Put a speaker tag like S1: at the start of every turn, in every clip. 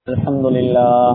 S1: الحمد لله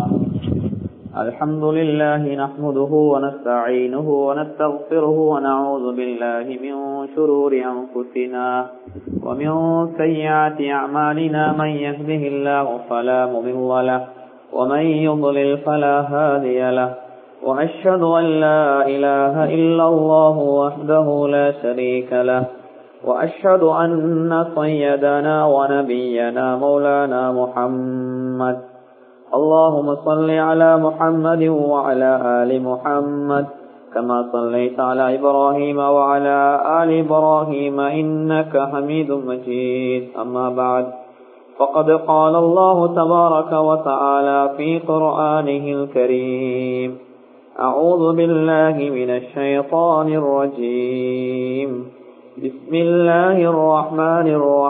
S1: الحمد لله نحمده ونستعينه ونستغفره ونعوذ بالله من شرور أنفسنا ومن سيئات أعمالنا من يهده الله فلا مضل له ومن يضلل فلا هادي له وأشهد أن لا إله إلا الله وحده لا شريك له وأشهد أن سيدنا ونبينا مولانا محمد اللهم صل على محمد وعلى آل محمد كما صليت على إبراهيم وعلى آل إبراهيم إنك حميد مجيد أما بعد فقد قال الله تبارك وتعالى في قرآنه الكريم أعوذ بالله من الشيطان الرجيم بسم الله الرحمن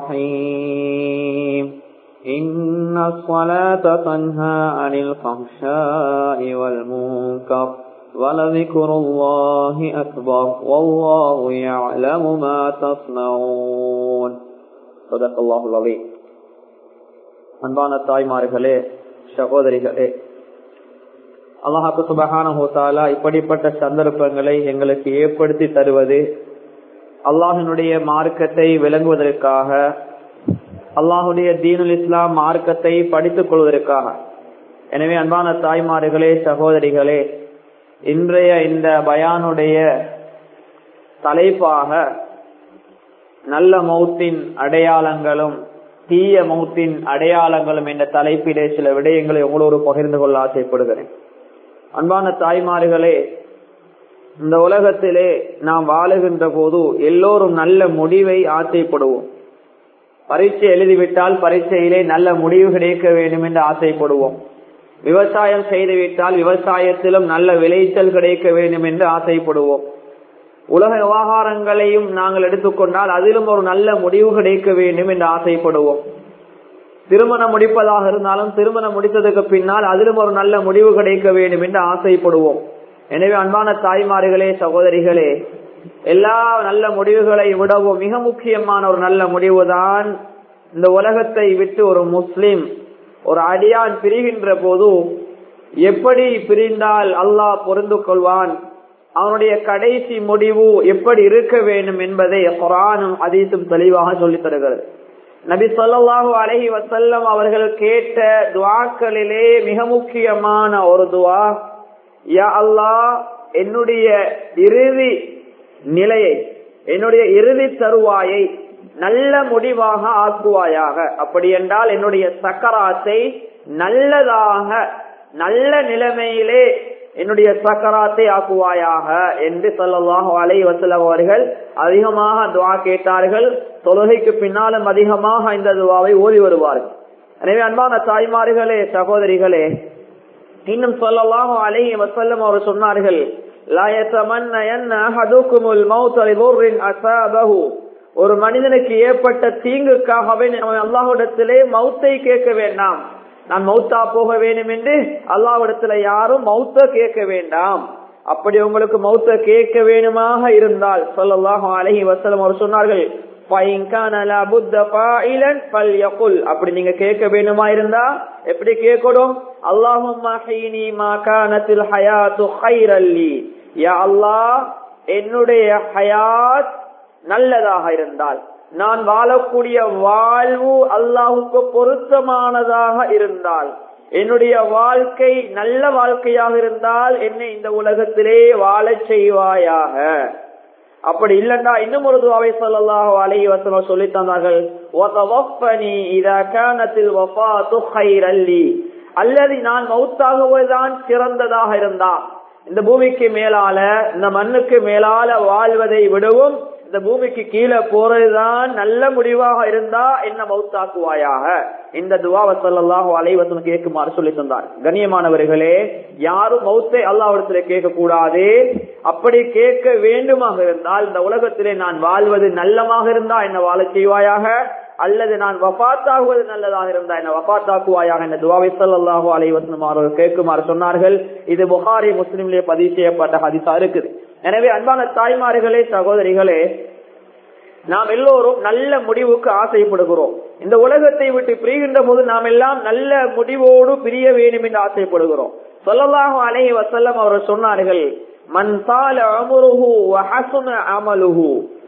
S1: الرحيم إن الصلاة تنهى عن الفحشاء والمنكر ولذكر الله أكبر والله يعلم ما تصنعون صدق الله العظيم அன்பான தாய்மார்களே சகோதரிகளே அல்லாஹாக்கு சுபகான ஹோத்தாலா இப்படிப்பட்ட சந்தர்ப்பங்களை எங்களுக்கு ஏற்படுத்தி தருவது அல்லாஹினுடைய மார்க்கத்தை விளங்குவதற்காக அல்லாஹுடைய தீனுல் இஸ்லாம் மார்க்கத்தை படித்துக் கொள்வதற்காக எனவே அன்பான தாய்மார்களே சகோதரிகளே இன்றைய இந்த பயானுடைய தலைப்பாக நல்ல மௌத்தின் அடையாளங்களும் தீய மௌத்தின் அடையாளங்களும் என்ற தலைப்பிலே சில விடயங்களை உங்களோடு பகிர்ந்து கொள்ள ஆசைப்படுகிறேன் அன்பான தாய்மார்களே இந்த உலகத்திலே நாம் வாழுகின்ற போது எல்லோரும் நல்ல முடிவை ஆசைப்படுவோம் பரீட்சை எழுதிவிட்டால் பரீட்சையிலே நல்ல முடிவு கிடைக்க வேண்டும் என்று ஆசைப்படுவோம் விவசாயம் செய்துவிட்டால் விவசாயத்திலும் நல்ல விளைச்சல் கிடைக்க வேண்டும் என்று ஆசைப்படுவோம் உலக விவகாரங்களையும் நாங்கள் எடுத்துக்கொண்டால் அதிலும் ஒரு நல்ல முடிவு கிடைக்க வேண்டும் என்று ஆசைப்படுவோம் திருமணம் முடிப்பதாக இருந்தாலும் திருமணம் முடித்ததுக்கு பின்னால் அதிலும் ஒரு நல்ல முடிவு கிடைக்க வேண்டும் என்று ஆசைப்படுவோம் எனவே அன்பான தாய்மார்களே சகோதரிகளே எல்லா நல்ல முடிவுகளை விடவும் மிக முக்கியமான ஒரு நல்ல முடிவுதான் இந்த உலகத்தை விட்டு ஒரு முஸ்லிம் ஒரு அடியான் பிரிகின்ற போது எப்படி பிரிந்தால் அல்லாஹ் பொருந்து கொள்வான் அவனுடைய கடைசி முடிவு எப்படி இருக்க வேண்டும் என்பதை குரானும் அதீசும் தெளிவாக சொல்லித் தருகிறது நபி சொல்லாஹு அலஹி வசல்லம் அவர்கள் கேட்ட துவாக்களிலே மிக முக்கியமான ஒரு துவா யா அல்லாஹ் என்னுடைய இறுதி நிலையை என்னுடைய இறுதி தருவாயை நல்ல முடிவாக ஆக்குவாயாக அப்படி என்றால் என்னுடைய சக்கராத்தை நல்லதாக நல்ல நிலைமையிலே என்னுடைய சக்கராத்தை ஆக்குவாயாக என்று சொல்லலாம் அலை வசலம் அவர்கள் அதிகமாக துவா கேட்டார்கள் தொழுகைக்கு பின்னாலும் அதிகமாக இந்த துவாவை ஓதி வருவார்கள் எனவே அன்பான தாய்மார்களே சகோதரிகளே இன்னும் சொல்லலாம் அலை வசல்லம் அவர் சொன்னார்கள் ஒரு மனிதனுக்கு ஏற்பட்ட தீங்குக்காகவே அல்லாஹிடத்திலே மௌத்தை கேட்க வேண்டாம் நான் மௌத்தா போக வேண்டும் என்று அல்லாஹிடத்துல யாரும் மௌத்த கேட்க வேண்டாம் அப்படி உங்களுக்கு மௌத்த கேட்க வேணுமாக இருந்தால் சொல்லலாக அலஹி வசலம் அவர் சொன்னார்கள் அப்படி நீங்க கேட்க வேணுமா இருந்தா எப்படி கேட்கணும் அல்லாஹும் என்னுடைய ஹயாத் நல்லதாக இருந்தால் நான் வாழக்கூடிய வாழ்வு அல்லாஹுக்கு பொருத்தமானதாக இருந்தால் என்னுடைய வாழ்க்கை நல்ல வாழ்க்கையாக இருந்தால் என்னை இந்த உலகத்திலே வாழ செய்வாயாக அப்படி இல்லண்டா இன்னும் ஒரு துவாவை சொல்லலாக அலைஹி வசனம் சொல்லி தந்தார்கள் அல்லது நான் மௌத்தாகுவதுதான் சிறந்ததாக இருந்தா இந்த பூமிக்கு மேலால இந்த மண்ணுக்கு மேலால வாழ்வதை விடவும் இந்த பூமிக்கு கீழே போறதுதான் நல்ல முடிவாக இருந்தா என்ன மௌத்தாக்குவாயாக இந்த துவாவை சொல்லலாம் அலைவசம் கேட்குமாறு சொல்லி தந்தார் கண்ணியமானவர்களே யாரும் மௌத்தை அல்லாவிடத்திலே கேட்க கூடாது அப்படி கேட்க வேண்டுமாக இருந்தால் இந்த உலகத்திலே நான் வாழ்வது நல்லமாக இருந்தா என்ன வாழ செய்வாயாக அல்லது நான் வபாத்தாகுவது நல்லதாக இருந்தா என்ன வபாத்தாக்குவாயாக என்ன துவாவை சல்லாஹு அலைவசனமாறு கேட்குமாறு சொன்னார்கள் இது புகாரி முஸ்லிம்லேயே பதிவு செய்யப்பட்ட ஹதிசா இருக்குது எனவே அன்பான தாய்மார்களே சகோதரிகளே நாம் எல்லோரும் நல்ல முடிவுக்கு ஆசைப்படுகிறோம் இந்த உலகத்தை விட்டு பிரிகின்ற போது நாம் எல்லாம் நல்ல முடிவோடு பிரிய வேண்டும் என்று ஆசைப்படுகிறோம் சொல்லலாக அலைஹி வசல்லம் அவர் சொன்னார்கள் மன் சால அமுருஹு வஹசுன அமலுஹு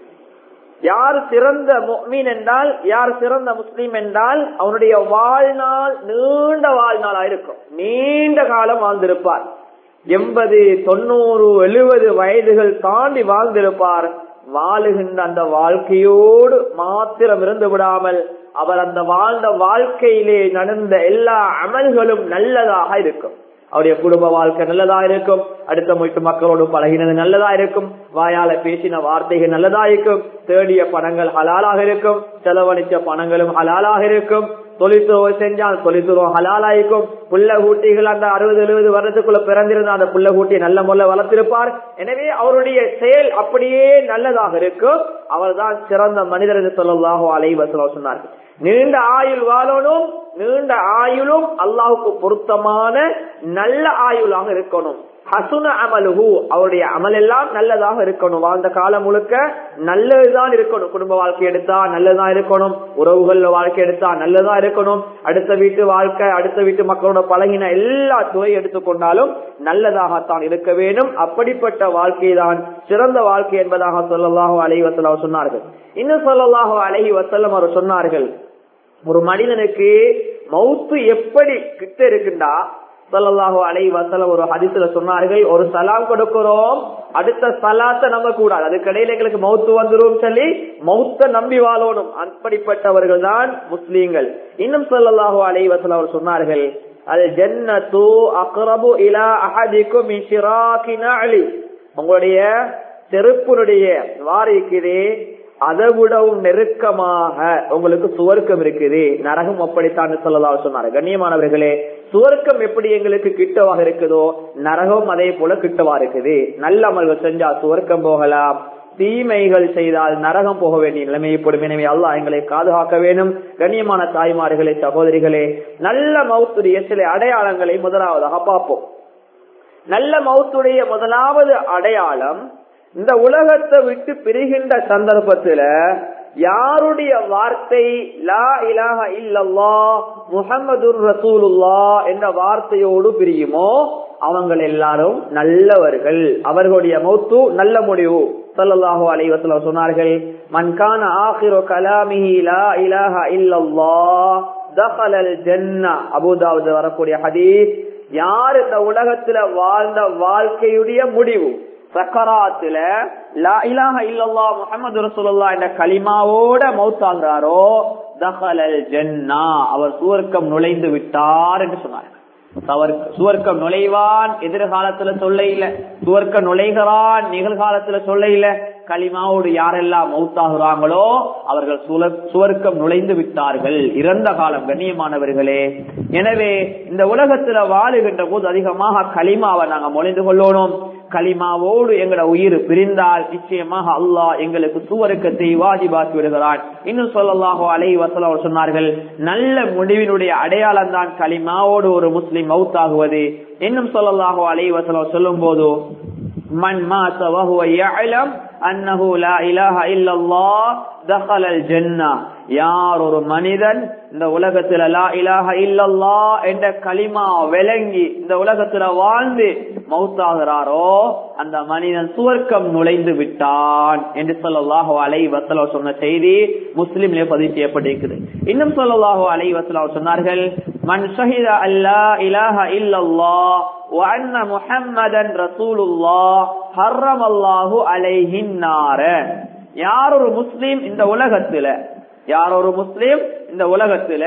S1: யார் சிறந்த முஃமின் என்றால் யார் சிறந்த முஸ்லீம் என்றால் அவனுடைய வாழ்நாள் நீண்ட வாழ்நாளா இருக்கும் நீண்ட காலம் வாழ்ந்திருப்பார் எண்பது தொண்ணூறு எழுபது வயதுகள் தாண்டி வாழ்ந்திருப்பார் வாழுகின்ற அந்த வாழ்க்கையோடு மாத்திரம் இருந்து விடாமல் அவர் அந்த வாழ்ந்த வாழ்க்கையிலே நடந்த எல்லா அமல்களும் நல்லதாக இருக்கும் அவருடைய குடும்ப வாழ்க்கை நல்லதா இருக்கும் அடுத்த வீட்டு மக்களோடு பழகினது நல்லதா இருக்கும் வாயால பேசின வார்த்தைகள் நல்லதா இருக்கும் தேடிய பணங்கள் ஹலாலாக இருக்கும் செலவழிச்ச பணங்களும் ஹலாலாக இருக்கும் தொழில்துறவு செஞ்சால் தொழில்துறவு ஹலாலாயிருக்கும் புள்ள கூட்டிகள் அந்த அறுபது எழுபது வருடத்துக்குள்ள பிறந்திருந்த அந்த புள்ள கூட்டி நல்ல முறையில் வளர்த்திருப்பார் எனவே அவருடைய செயல் அப்படியே நல்லதாக இருக்கும் அவர்தான் சிறந்த மனிதர் என்று சொல்லலாகோ அலைவசலோ சொன்னார்கள் நீண்ட ஆயுள் வாழணும் நீண்ட ஆயுளும் அல்லாஹுக்கு பொருத்தமான நல்ல ஆயுளாக இருக்கணும் ஹசுன அமலுகு அவருடைய அமல் எல்லாம் நல்லதாக இருக்கணும் வாழ்ந்த காலம் முழுக்க நல்லதுதான் இருக்கணும் குடும்ப வாழ்க்கை எடுத்தா நல்லதா இருக்கணும் உறவுகள் வாழ்க்கை எடுத்தா நல்லதா இருக்கணும் அடுத்த வீட்டு வாழ்க்கை அடுத்த வீட்டு மக்களோட பழகின எல்லா துறை எடுத்துக்கொண்டாலும் நல்லதாகத்தான் இருக்க வேண்டும் அப்படிப்பட்ட வாழ்க்கை தான் சிறந்த வாழ்க்கை என்பதாக சொல்லலாக அலஹி வசலம் சொன்னார்கள் இன்னும் சொல்லலாக அலஹி வசல்லம் அவர் சொன்னார்கள் ஒரு மனிதனுக்கு மவுத்து எப்படி கிட்ட இருக்குண்டா சொல்லலாஹோ அலை வசலம் ஒரு ஹதித்துல சொன்னார்கள் ஒரு சலாம் கொடுக்கிறோம் அடுத்த சலாத்த நம்ப கூடாது அதுக்கு இடையில எங்களுக்கு மவுத்து வந்துரும் சொல்லி மௌத்த நம்பி வாழணும் அப்படிப்பட்டவர்கள் தான் முஸ்லீம்கள் இன்னும் சொல்லலாஹோ அலை வசலம் அவர் சொன்னார்கள் அது ஜன்னத்து அக்ரபு இலா அஹதிக்கும் அலி உங்களுடைய செருப்புனுடைய வாரிக்கிறே அதை விடவும் நெருக்கமாக உங்களுக்கு சுவர்க்கம் இருக்குது நரகம் அப்படித்தான் சொல்லலாம் சொன்னாரு கண்ணியமானவர்களே சுவர்க்கம் எப்படி எங்களுக்கு கிட்டவாக இருக்குதோ நரகம் அதே போல கிட்டவா இருக்குது நல்ல அமல்கள் செஞ்சா சுவர்க்கம் போகலாம் தீமைகள் செய்தால் நரகம் போக வேண்டிய நிலைமை ஏற்படும் எனவே அல்லா எங்களை பாதுகாக்க வேண்டும் கண்ணியமான தாய்மார்களே சகோதரிகளே நல்ல மவுத்துடைய சில அடையாளங்களை முதலாவதாக பார்ப்போம் நல்ல மவுத்துடைய முதலாவது அடையாளம் இந்த உலகத்தை விட்டு பிரிகின்ற சந்தர்ப்பத்துல யாருடைய வார்த்தை லா இலாஹ இல்லல்லா முகமது ரசூலுல்லா என்ற வார்த்தையோடு பிரியுமோ அவங்க எல்லாரும் நல்லவர்கள் அவர்களுடைய மௌத்து நல்ல முடிவு சல்லாஹூ அலைவசல சொன்னார்கள் மன்கான ஆஹிரோ கலாமிஹி லா இலாஹ இல்லல்லா தஹலல் ஜன்னா அபுதாவுது வரக்கூடிய ஹதீஸ் யார் இந்த உலகத்துல வாழ்ந்த வாழ்க்கையுடைய முடிவு சக்கராத்துல லா இலாஹ இல்லல்லா முஹம்மது ரசூலுல்லாஹ் என்ற கலிமாவோட மௌத்தாகிறாரோ தஹலல் ஜன்னா அவர் சுவர்க்கம் நுழைந்து விட்டார் என்று சொன்னார் சுவர்க்கம் நுழைவான் எதிர்காலத்துல சொல்ல இல்ல சுவர்க்கம் நுழைகிறான் நிகழ்காலத்துல சொல்ல இல்ல களிமாவோடு யாரெல்லாம் மௌத்தாகிறாங்களோ அவர்கள் சுவர்க்கம் நுழைந்து விட்டார்கள் இறந்த காலம் கண்ணியமானவர்களே எனவே இந்த உலகத்துல வாழுகின்ற போது அதிகமாக களிமாவை நாங்க மொழிந்து கொள்ளணும் களிமாவோடு எங்களோட உயிர் பிரிந்தால் நிச்சயமாக அல்லாஹ் எங்களுக்கு சுவருக்கத்தை வாஜிபாக்கி விடுகிறான் இன்னும் சொல்லலாகோ அலை வசலம் சொன்னார்கள் நல்ல முடிவினுடைய அடையாளம் தான் களிமாவோடு ஒரு முஸ்லிம் மவுத்தாகுவது இன்னும் சொல்லலாகோ அலை வசலம் சொல்லும் போது மண் மாச வகுவ அன்னஹு லா இலாஹ இல்லல்லாஹ் தஹலல் ஜன்னா யார் ஒரு மனிதன் இந்த உலகத்துல லா இலாஹ இல்லல்லா என்ற களிமா விளங்கி இந்த உலகத்துல வாழ்ந்து மௌத்தாகிறாரோ அந்த மனிதன் சுவர்க்கம் நுழைந்து விட்டான் என்று சொல்லலாஹோ அலை வசலோ சொன்ன செய்தி முஸ்லிம்ல பதிவு செய்யப்பட்டிருக்குது இன்னும் சொல்லலாஹோ அலை வசலோ சொன்னார்கள் மன் ஷஹித அல்லா இலாஹ இல்லல்லா وأن محمدا رسول الله حرم الله عليه النار யார் ஒரு முஸ்லீம் இந்த உலகத்துல யார் ஒரு முஸ்லீம் இந்த உலகத்துல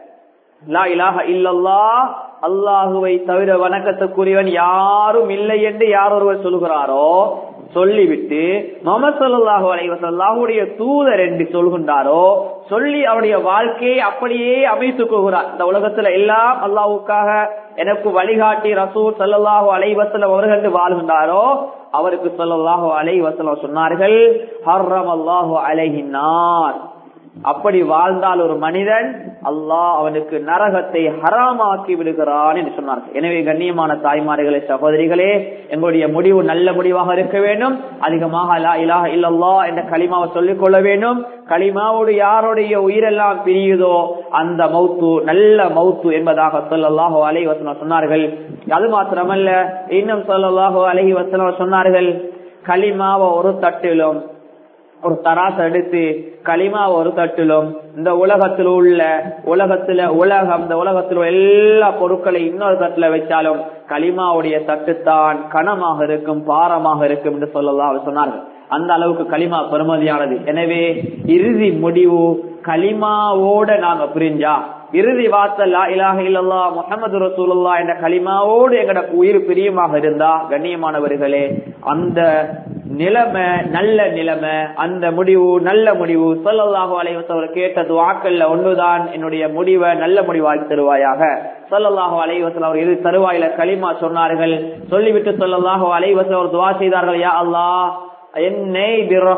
S1: லா இலாஹ இல்லல்லா அல்லாஹுவை தவிர வணக்கத்துக்குரியவன் யாரும் இல்லை என்று யார் ஒருவர் சொல்கிறாரோ சொல்லிவிட்டு முகமது சொல்லாஹு அலைவசல்லாஹுடைய தூதர் என்று சொல்கின்றாரோ சொல்லி அவருடைய வாழ்க்கையை அப்படியே அமைத்துக் கொள்கிறார் இந்த உலகத்துல எல்லாம் அல்லாவுக்காக எனக்கு வழிகாட்டி ரசூல் சல்லாஹூ அலைவசலம் அவர்கள் வாழ்கின்றாரோ அவருக்கு சொல்லல்லாஹு அலைவசலம் சொன்னார்கள் ஹர்ரம் அல்லாஹு அலைகினார் அப்படி வாழ்ந்தால் ஒரு மனிதன் அல்லாஹ் அவனுக்கு நரகத்தை ஹராமாக்கி விடுகிறான் என்று சொன்னார்கள் எனவே கண்ணியமான தாய்மார்களே சகோதரிகளே எங்களுடைய முடிவு நல்ல முடிவாக இருக்க வேண்டும் அதிகமாக லா இலாஹ இல்லல்லா என்ற களிமாவை சொல்லிக் கொள்ள வேண்டும் களிமாவோடு யாருடைய உயிரெல்லாம் பிரியுதோ அந்த மௌத்து நல்ல மௌத்து என்பதாக சொல்லல்லாஹோ அலை வசனம் சொன்னார்கள் அது மாத்திரமல்ல இன்னும் சொல்லல்லாஹோ அலஹி வசனம் சொன்னார்கள் களிமாவை ஒரு தட்டிலும் ஒரு தராசு எடுத்து களிமா ஒரு தட்டிலும் இந்த உலகத்தில் உள்ள உலகத்துல உலகம் இந்த உலகத்தில் உள்ள எல்லா பொருட்களையும் இன்னொரு தட்டுல வச்சாலும் களிமாவுடைய தட்டுத்தான் கனமாக இருக்கும் பாரமாக இருக்கும் என்று சொல்லலாம் அவர் சொன்னார்கள் அந்த அளவுக்கு களிமா பெருமதியானது எனவே இறுதி முடிவு களிமாவோட நாங்க புரிஞ்சா இறுதி வார்த்தை லா இலாஹ இல்லல்லா முகமது ரசூலுல்லா என்ற களிமாவோடு எங்கட உயிர் பிரியமாக இருந்தா கண்ணியமானவர்களே அந்த நிலைமை நல்ல நிலைமை அந்த முடிவு நல்ல முடிவு சொல்லல்லாஹு அலைவசவர் கேட்ட துவாக்கள்ல ஒன்றுதான் என்னுடைய முடிவை நல்ல முடிவாக்கி தருவாயாக சொல்லல்லாஹு அலைவசல் அவர் இரு தருவாயில களிமா சொன்னார்கள் சொல்லிவிட்டு சொல்லல்லாஹு அலைவசல் அவர் துவா செய்தார்கள் யா அல்லாஹ் என்னை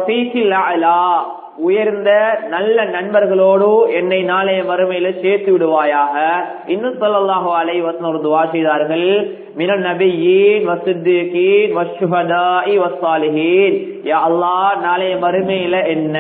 S1: உயர்ந்த நல்ல நண்பர்களோடு என்னை நாளைய மறுமையில சேர்த்து விடுவாயாக இன்னும் சொல்லலாக அலை வசனம் ஒரு துவா செய்தார்கள் மின நபியின் வசுத்தீன் வசுஹதாஇ வசாலிஹீன் யா அல்லாஹ் நாளைய மறுமையில என்ன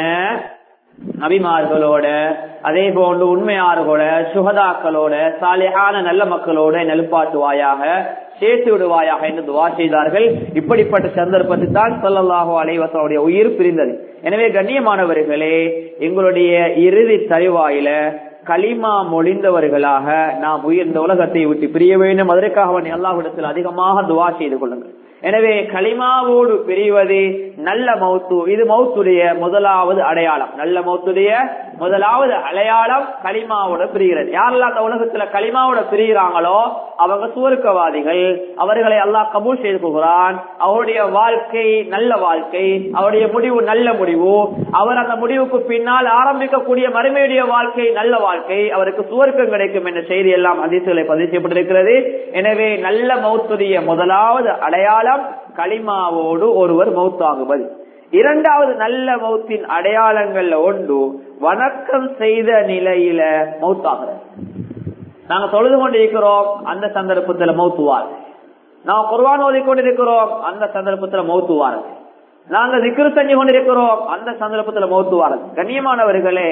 S1: நபிமார்களோட அதே போன்று உண்மையார்களோட சுகதாக்களோட சாலையான நல்ல மக்களோட நெலுப்பாட்டுவாயாக சேர்த்து விடுவாயாக என்று துவா செய்தார்கள் இப்படிப்பட்ட சந்தர்ப்பத்தில் தான் சொல்லலாகோ அலைவசனுடைய உயிர் பிரிந்தது எனவே கண்ணியமானவர்களே எங்களுடைய இறுதி தருவாயில களிமா மொழிந்தவர்களாக நாம் உயிர் இந்த உலகத்தை விட்டு பிரிய வேண்டும் அதற்காக அல்லாஹிடத்தில் அதிகமாக துவா செய்து கொள்ளுங்கள் எனவே களிமாவோடு பிரிவது நல்ல மௌத்து இது மௌத்துடைய முதலாவது அடையாளம் நல்ல மௌத்துடைய முதலாவது அடையாளம் களிமாவோட பிரிகிறது யாரெல்லாம் அந்த உலகத்துல களிமாவோட பிரிகிறாங்களோ அவங்க சுவருக்கவாதிகள் அவர்களை அல்லாஹ் கபூல் செய்து போகிறான் அவருடைய வாழ்க்கை நல்ல வாழ்க்கை அவருடைய முடிவு நல்ல முடிவு அவர் அந்த முடிவுக்கு பின்னால் ஆரம்பிக்கக்கூடிய மறுமையுடைய வாழ்க்கை நல்ல வாழ்க்கை அவருக்கு சுவர்க்கம் கிடைக்கும் என்ற செய்தி எல்லாம் அதிர்ச்சிகளை பதிவு செய்யப்பட்டிருக்கிறது எனவே நல்ல மௌத்துடைய முதலாவது அடையாளம் களிமாவோடு ஒருவர் மௌத்தாகுவது இரண்டாவது நல்ல மௌத்தின் அடையாளங்கள்ல ஒன்று வணக்கம் செய்த நிலையில மௌத்தாகிறது நாங்க தொழுது கொண்டிருக்கிறோம் அந்த சந்தர்ப்பத்துல மௌத்துவார் நாம் குர்வான் ஓதி கொண்டிருக்கிறோம் அந்த சந்தர்ப்பத்துல மௌத்துவார் நாங்க திக்ரு செஞ்சு கொண்டிருக்கிறோம் அந்த சந்தர்ப்பத்துல மௌத்துவார் கண்ணியமானவர்களே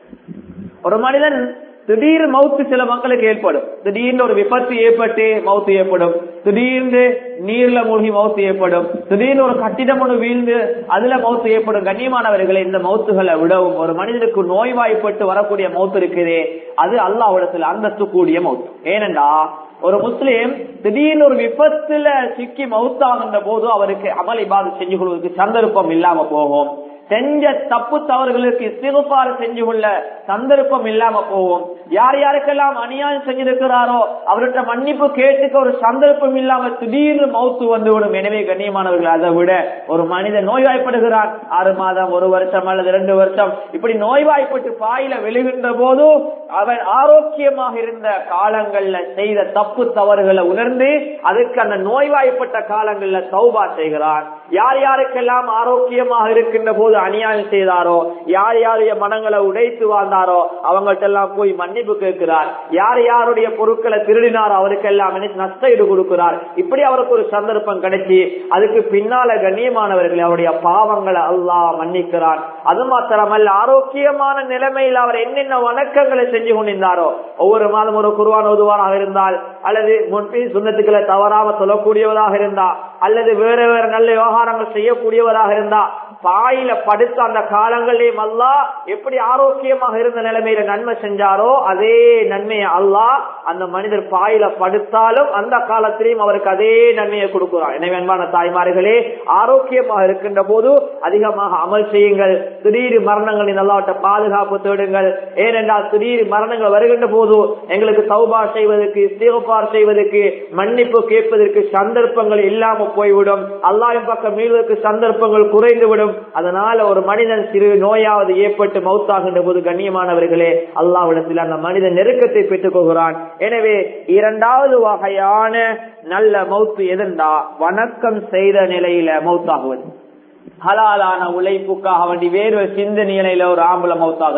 S1: ஒரு மனிதன் திடீர் மவுத்து சில மக்களுக்கு ஏற்படும் திடீர்னு ஒரு விபத்து ஏற்பட்டு மவுத்து ஏற்படும் திடீர்னு நீர்ல மூழ்கி மவுத்து ஏற்படும் திடீர்னு ஒரு கட்டிடம் ஒன்று வீழ்ந்து அதுல மவுத்து ஏற்படும் கண்ணியமானவர்களை இந்த மவுத்துகளை விடவும் ஒரு மனிதனுக்கு நோய்வாய்ப்பட்டு வரக்கூடிய மவுத்து இருக்குதே அது அல்லாவிடத்தில் அந்தஸ்து கூடிய மவுத்து ஏனென்றா ஒரு முஸ்லீம் திடீர்னு ஒரு விபத்துல சிக்கி மவுத்தாகின்ற போது அவருக்கு அமல் இபாது செஞ்சு கொள்வதற்கு சந்தர்ப்பம் இல்லாம போகும் செஞ்ச தப்பு தவறுகளுக்கு இஸ்திகுபார் செஞ்சு கொள்ள சந்தர்ப்பம் இல்லாம போவோம் யார் யாருக்கெல்லாம் அநியாயம் செஞ்சிருக்கிறாரோ அவர்கிட்ட மன்னிப்பு கேட்டுக்க ஒரு சந்தர்ப்பம் இல்லாம திடீர்னு மௌத்து வந்துவிடும் எனவே கண்ணியமானவர்கள் அதை விட ஒரு மனிதன் நோய்வாய்ப்படுகிறான் ஆறு மாதம் ஒரு வருஷம் அல்லது ரெண்டு வருஷம் இப்படி நோய்வாய்ப்பட்டு பாயில விழுகின்ற போது அவன் ஆரோக்கியமாக இருந்த காலங்கள்ல செய்த தப்பு தவறுகளை உணர்ந்து அதுக்கு அந்த நோய்வாய்ப்பட்ட காலங்கள்ல சௌபா செய்கிறான் யார் யாருக்கெல்லாம் ஆரோக்கியமாக இருக்கின்ற போது அநியாயம் செய்தாரோ யார் யாருடைய மனங்களை உடைத்து வாழ்ந்தாரோ அவங்கள்ட்ட எல்லாம் போய் மன்னிப்பு கேட்கிறார் யார் யாருடைய பொருட்களை திருடினாரோ அவருக்கெல்லாம் நஷ்ட ஈடு கொடுக்கிறார் இப்படி அவருக்கு ஒரு சந்தர்ப்பம் கிடைச்சி அதுக்கு பின்னால கண்ணியமானவர்கள் அவருடைய பாவங்களை அல்லாஹ் மன்னிக்கிறான் அது மாத்திரமல்ல ஆரோக்கியமான நிலைமையில் அவர் என்னென்ன வணக்கங்களை செஞ்சு கொண்டிருந்தாரோ ஒவ்வொரு மாதம் ஒரு குருவான உதுவானாக இருந்தால் அல்லது முன்பின் சுண்ணத்துக்களை தவறாம சொல்லக்கூடியவராக இருந்தா அல்லது வேற வேற நல்ல விவகாரங்கள் செய்யக்கூடியவராக இருந்தா பாயில படுத்த அந்த காலங்களையும் அல்லா எப்படி ஆரோக்கியமாக இருந்த நிலைமையில நன்மை செஞ்சாரோ அதே நன்மையை அல்லா அந்த மனிதர் பாயில படுத்தாலும் அந்த காலத்திலையும் அவருக்கு அதே நன்மையை கொடுக்கிறார் எனவே அன்பான தாய்மார்களே ஆரோக்கியமாக இருக்கின்ற போது அதிகமாக அமல் செய்யுங்கள் திடீர் மரணங்களின் நல்லாவட்ட பாதுகாப்பு தேடுங்கள் ஏனென்றால் திடீர் மரணங்கள் வருகின்ற போது எங்களுக்கு சௌபா செய்வதற்கு சிவபார் செய்வதற்கு மன்னிப்பு கேட்பதற்கு சந்தர்ப்பங்கள் இல்லாம போய்விடும் அல்லாவின் பக்கம் மீள்வதற்கு சந்தர்ப்பங்கள் குறைந்துவிடும் அதனால ஒரு மனிதன் சிறு நோயாவது ஏற்பட்டு மௌத்தாகின்ற போது கண்ணியமானவர்களே அல்லாவிடத்தில் அந்த மனிதன் நெருக்கத்தை பெற்றுக் கொள்கிறான் எனவே இரண்டாவது வகையான நல்ல மௌத்து எதென்றா வணக்கம் செய்த நிலையில மௌத்தாகுவது ஹலாலான உழைப்புக்காக வேண்டி வேறு சிந்த நிலையில ஒரு ஆம்பளை மௌத்தாகிறார்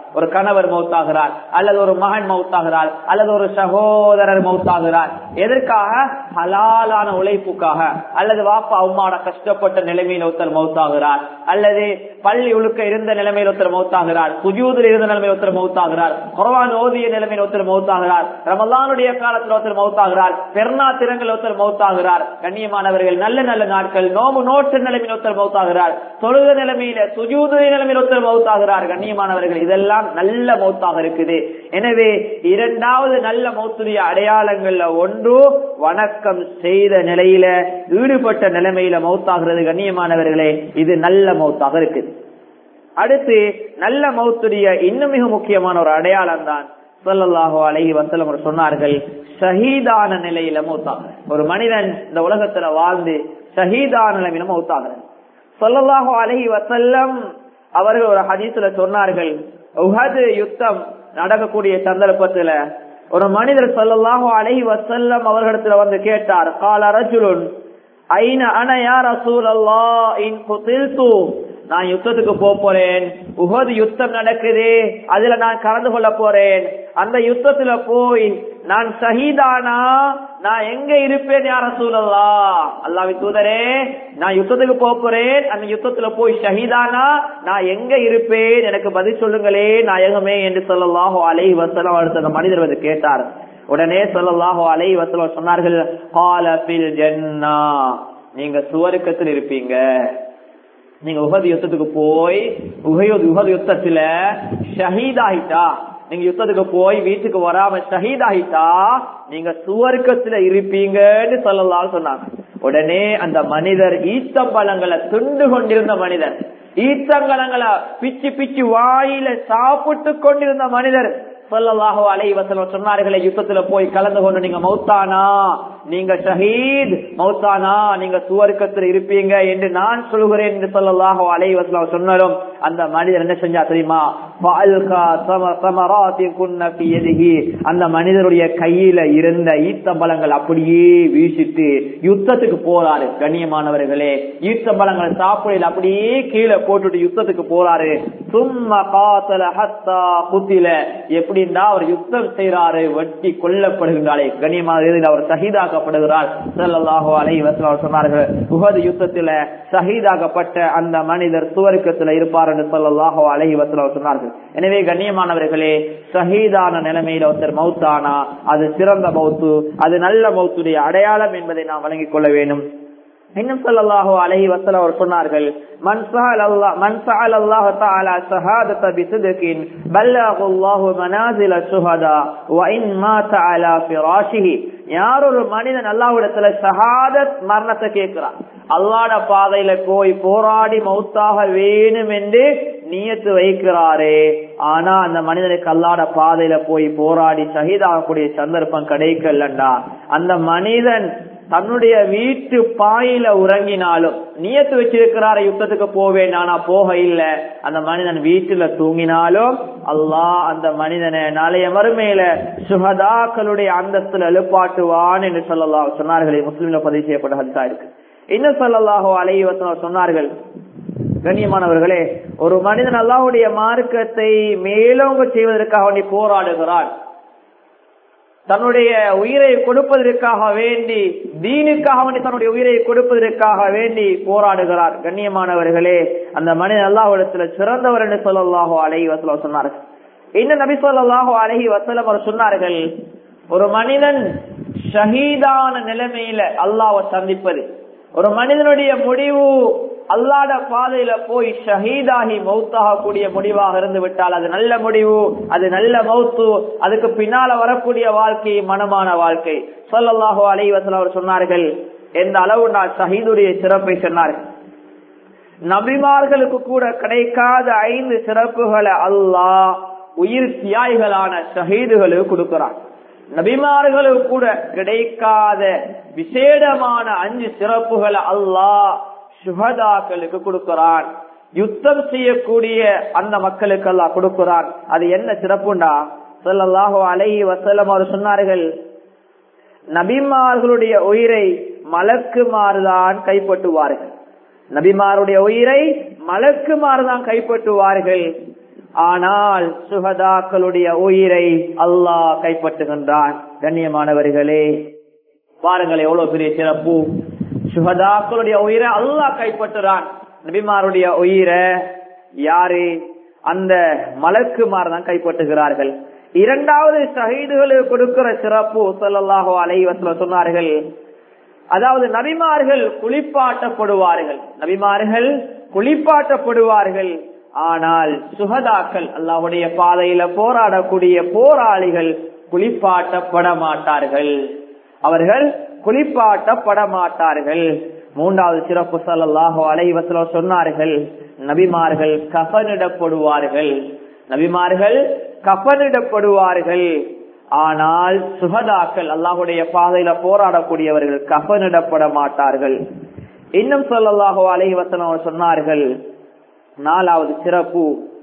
S1: ஒரு கணவர் மௌத்தாகிறார் அல்லது ஒரு மகன் மௌத்தாகிறார் அல்லது ஒரு சகோதரர் மௌத்தாகிறார் எதற்காக ஹலாலான உழைப்புக்காக அல்லது வாப்பா அம்மாட கஷ்டப்பட்ட நிலைமையில் ஒருத்தர் மௌத்தாகிறார் அல்லது பள்ளி உழுக்க இருந்த நிலைமையில் ஒருத்தர் மௌத்தாகிறார் சுஜூதில் இருந்த நிலைமையில் ஒருத்தர் மௌத்தாகிறார் குரவான் ஓதிய நிலைமையில் ஒருத்தர் மௌத்தாகிறார் ரமலானுடைய காலத்தில் ஒருத்தர் மௌத்தாகிறார் பெருநா திறங்கள் ஒருத்தர் மௌத்தாகிறார் கண்ணியமானவர்கள் நல்ல நல்ல நாட்கள் நோம்பு நோட்டு நிலைமையில் ஒருத்தர் மௌத்தாகிறார் தொழுக நிலைமையில சுஜூது நிலைமையில் ஒருத்தர் மௌத்தாகிறார் கண்ணியமானவர்கள் இதெல்லாம் நல்ல மௌத்தாக இருக்குது எனவே இரண்டாவது நல்ல மௌத்துடைய அடையாளங்கள்ல ஒன்று வணக்கம் செய்த நிலையில ஈடுபட்ட நிலைமையில மௌத்தாகிறது கண்ணியமானவர்களே இது நல்ல மௌத்தாக இருக்குது அடுத்து நல்ல மௌத்துடைய இன்னும் மிக முக்கியமான ஒரு அடையாளம் தான் சொல்லல்லாஹோ அழகி வசலம் சொன்னார்கள் ஷஹீதான நிலையில மௌத்தாக ஒரு மனிதன் இந்த உலகத்துல வாழ்ந்து ஷஹீதான நிலையில மௌத்தாக சொல்லல்லாஹோ அழகி வசல்லம் அவர்கள் ஒரு ஹதீசுல சொன்னார்கள் உஹது யுத்தம் நடக்கக்கூடிய சந்தர்ப்பத்துல ஒரு மனிதர் சொல்லல்லாஹோ அழகி வசல்லம் அவர்களிடத்துல வந்து கேட்டார் கால ரஜுலுன் ஐன அன யார் ரசூல் அல்லா இன் குதில்து நான் யுத்தத்துக்கு போக போறேன் உகது யுத்தம் நடக்குது அதுல நான் கலந்து கொள்ள போறேன் அந்த யுத்தத்துல போய் நான் ஷஹீதானா நான் எங்க இருப்பேன் யார சூழல்லா அல்லாவி தூதரே நான் யுத்தத்துக்கு போக போறேன் அந்த யுத்தத்துல போய் ஷஹீதானா நான் எங்க இருப்பேன் எனக்கு பதில் சொல்லுங்களே நாயகமே என்று சொல்லலாஹோ அலை வசலம் அடுத்த அந்த மனிதர் வந்து கேட்டார் உடனே சொல்லலாஹோ அலை வசலம் சொன்னார்கள் காலபில் ஜன்னா நீங்க சுவருக்கத்தில் இருப்பீங்க நீங்க உகது யுத்தத்துக்கு போய் உகயோது உகது யுத்தத்துல ஷஹீத் ஆகிட்டா நீங்க யுத்தத்துக்கு போய் வீட்டுக்கு வராம ஷஹீத் ஆகிட்டா நீங்க சுவர்க்கத்துல இருப்பீங்கன்னு சொல்லலாம் சொன்னாங்க உடனே அந்த மனிதர் ஈத்தம்பழங்களை துண்டு கொண்டிருந்த மனிதர் ஈத்தங்கலங்களை பிச்சு பிச்சு வாயில சாப்பிட்டு கொண்டிருந்த மனிதர் சொல்லலாஹோ அலை வசலம் சொன்னார்களே யுத்தத்துல போய் கலந்து கொண்டு நீங்க மௌத்தானா நீங்க ஷஹீத் மௌத்தானா நீங்க சுவர்க்கத்தில் இருப்பீங்க என்று நான் சொல்கிறேன் என்று சொல்லலாஹோ அலை வசலம் சொன்னாலும் அந்த மனிதர் என்ன செஞ்சா தெரியுமா அந்த மனிதருடைய கையில இருந்த ஈத்தம்பலங்கள் அப்படியே வீசிட்டு யுத்தத்துக்கு போறாரு கண்ணியமானவர்களே ஈத்தம்பலங்கள் சாப்பிடல அப்படியே கீழே போட்டுட்டு யுத்தத்துக்கு போறாரு சும்மா காத்தல ஹத்தா குத்தில எப்படின்னா அவர் யுத்தம் செய்யறாரு வெட்டி கொல்லப்படுகின்றாரே கண்ணியமான அவர் சகிதாக்கப்படுகிறார் செல்லல்லாஹோ அலை வசலம் சொன்னார்கள் உகது யுத்தத்துல சகிதாக்கப்பட்ட அந்த மனிதர் சுவருக்கத்துல இருப்பார் என்று சொல்லல்லாஹோ அலை வசலம் சொன்னார்கள் எனவே கண்ணியமானவர்களே சஹீதான நிலைமையில ஒருத்தர் மௌத்தானா அது சிறந்த மௌத்து அது நல்ல மௌத்துடைய அடையாளம் என்பதை நாம் வழங்கிக் கொள்ள வேண்டும் இன்னும் சொல்லல்லாஹோ அலஹி வசல அவர் சொன்னார்கள் من سأل الله من سأل الله تعالى شهادة بصدق بلغ الله منازل الشهداء وإن مات على فراشه யார் ஒரு மனிதன் அல்லாஹ்விடத்துல ஷஹாதத் மரணத்தை கேட்கிறான் அல்லாட பாதையில போய் போராடி மௌத்தாக வேணும் என்று நியத்து வைக்கிறாரே ஆனா அந்த மனிதனுக்கு அல்லாட பாதையில போய் போராடி ஷஹீதாகக்கூடிய சந்தர்ப்பம் கிடைக்கலண்டா அந்த மனிதன் தன்னுடைய வீட்டு பாயில உறங்கினாலும் நியத்து வச்சிருக்கிறார யுத்தத்துக்கு போவேன் ஆனா போக இல்ல அந்த மனிதன் வீட்டுல தூங்கினாலும் அல்லாஹ் அந்த மனிதனை நாளைய மறுமையில சுகதாக்களுடைய அந்தஸ்துல எழுப்பாட்டுவான் என்று சொல்லலாம் சொன்னார்களே முஸ்லீம்ல பதிவு செய்யப்பட்ட ஹதா இருக்கு இன்னும் சொல்லலாகோ அலைவசனம் சொன்னார்கள் கண்ணியமானவர்களே ஒரு மனிதன் அல்லாஹுடைய மார்க்கத்தை மேலோங்க செய்வதற்காக வேண்டி போராடுகிறான் தன்னுடைய உயிரை கொடுப்பதற்காக வேண்டி தீனுக்காக வேண்டி தன்னுடைய உயிரை கொடுப்பதற்காக வேண்டி போராடுகிறார் கண்ணியமானவர்களே அந்த மனிதன் அல்லாஹிடத்துல சிறந்தவர் என்று சொல்லலாஹோ அலஹி வசலம் சொன்னார்கள் இன்னும் நபி சொல்லாஹோ அலஹி வசலம் அவர் சொன்னார்கள் ஒரு மனிதன் ஷஹீதான நிலைமையில அல்லாவை சந்திப்பது ஒரு மனிதனுடைய முடிவு அல்லாட பாதையில போய் ஷஹீதாகி மௌத்தாக கூடிய முடிவாக இருந்து விட்டால் அது நல்ல முடிவு அது நல்ல மௌத்து அதுக்கு பின்னால வரக்கூடிய வாழ்க்கை மனமான வாழ்க்கை சொல்லல்லாஹோ அலைவசல் அவர் சொன்னார்கள் எந்த அளவு நான் ஷஹீதுடைய சிறப்பை சொன்னார்கள் நபிமார்களுக்கு கூட கிடைக்காத ஐந்து சிறப்புகளை அல்லாஹ் உயிர் தியாய்களான ஷஹீதுகளுக்கு கொடுக்கிறான் நபிமார்களுக்கு கூட கிடைக்காத விசேடமான அஞ்சு சிறப்புகளை அல்லாஹ் சுகதாக்களுக்கு கொடுக்கிறான் யுத்தம் செய்யக்கூடிய அந்த மக்களுக்கு எல்லாம் கொடுக்கிறான் அது என்ன சிறப்புண்டா சொல்லலாஹோ அலைஹி வசலம் அவர் சொன்னார்கள் நபிமார்களுடைய உயிரை மலக்குமாறுதான் கைப்பற்றுவார்கள் நபிமாருடைய உயிரை மலக்குமாறுதான் கைப்பற்றுவார்கள் ஆனால் சுகதாக்களுடைய உயிரை அல்லாஹ் கைப்பற்றுகின்றான் கண்ணியமானவர்களே பாருங்கள் எவ்வளவு பெரிய சிறப்பு சுகதாக்களுடைய உயிரை அல்லாஹ் கைப்பற்றுறான் நபிமாருடைய உயிரை யாரு அந்த மலக்குமார் தான் கைப்பற்றுகிறார்கள் இரண்டாவது ஷஹீதுகளுக்கு கொடுக்கிற சிறப்பு சொல்லலாகோ அலைவசல சொன்னார்கள் அதாவது நபிமார்கள் குளிப்பாட்டப்படுவார்கள் நபிமார்கள் குளிப்பாட்டப்படுவார்கள் ஆனால் சுகதாக்கள் அல்லாவுடைய பாதையில போராடக்கூடிய போராளிகள் குளிப்பாட்டப்பட மாட்டார்கள் அவர்கள் குளிப்பாட்டப்பட மாட்டார்கள் மூன்றாவது சிறப்பு சல்லாஹோ அலைவசல சொன்னார்கள் நபிமார்கள் கஃனிடப்படுவார்கள் நபிமார்கள் கஃனிடப்படுவார்கள் ஆனால் சுகதாக்கள் அல்லாஹுடைய பாதையில போராடக்கூடியவர்கள் கஃனிடப்பட மாட்டார்கள் இன்னும் சொல்லல்லாஹோ அலைவசனம் சொன்னார்கள் நாலாவது சிறப்பு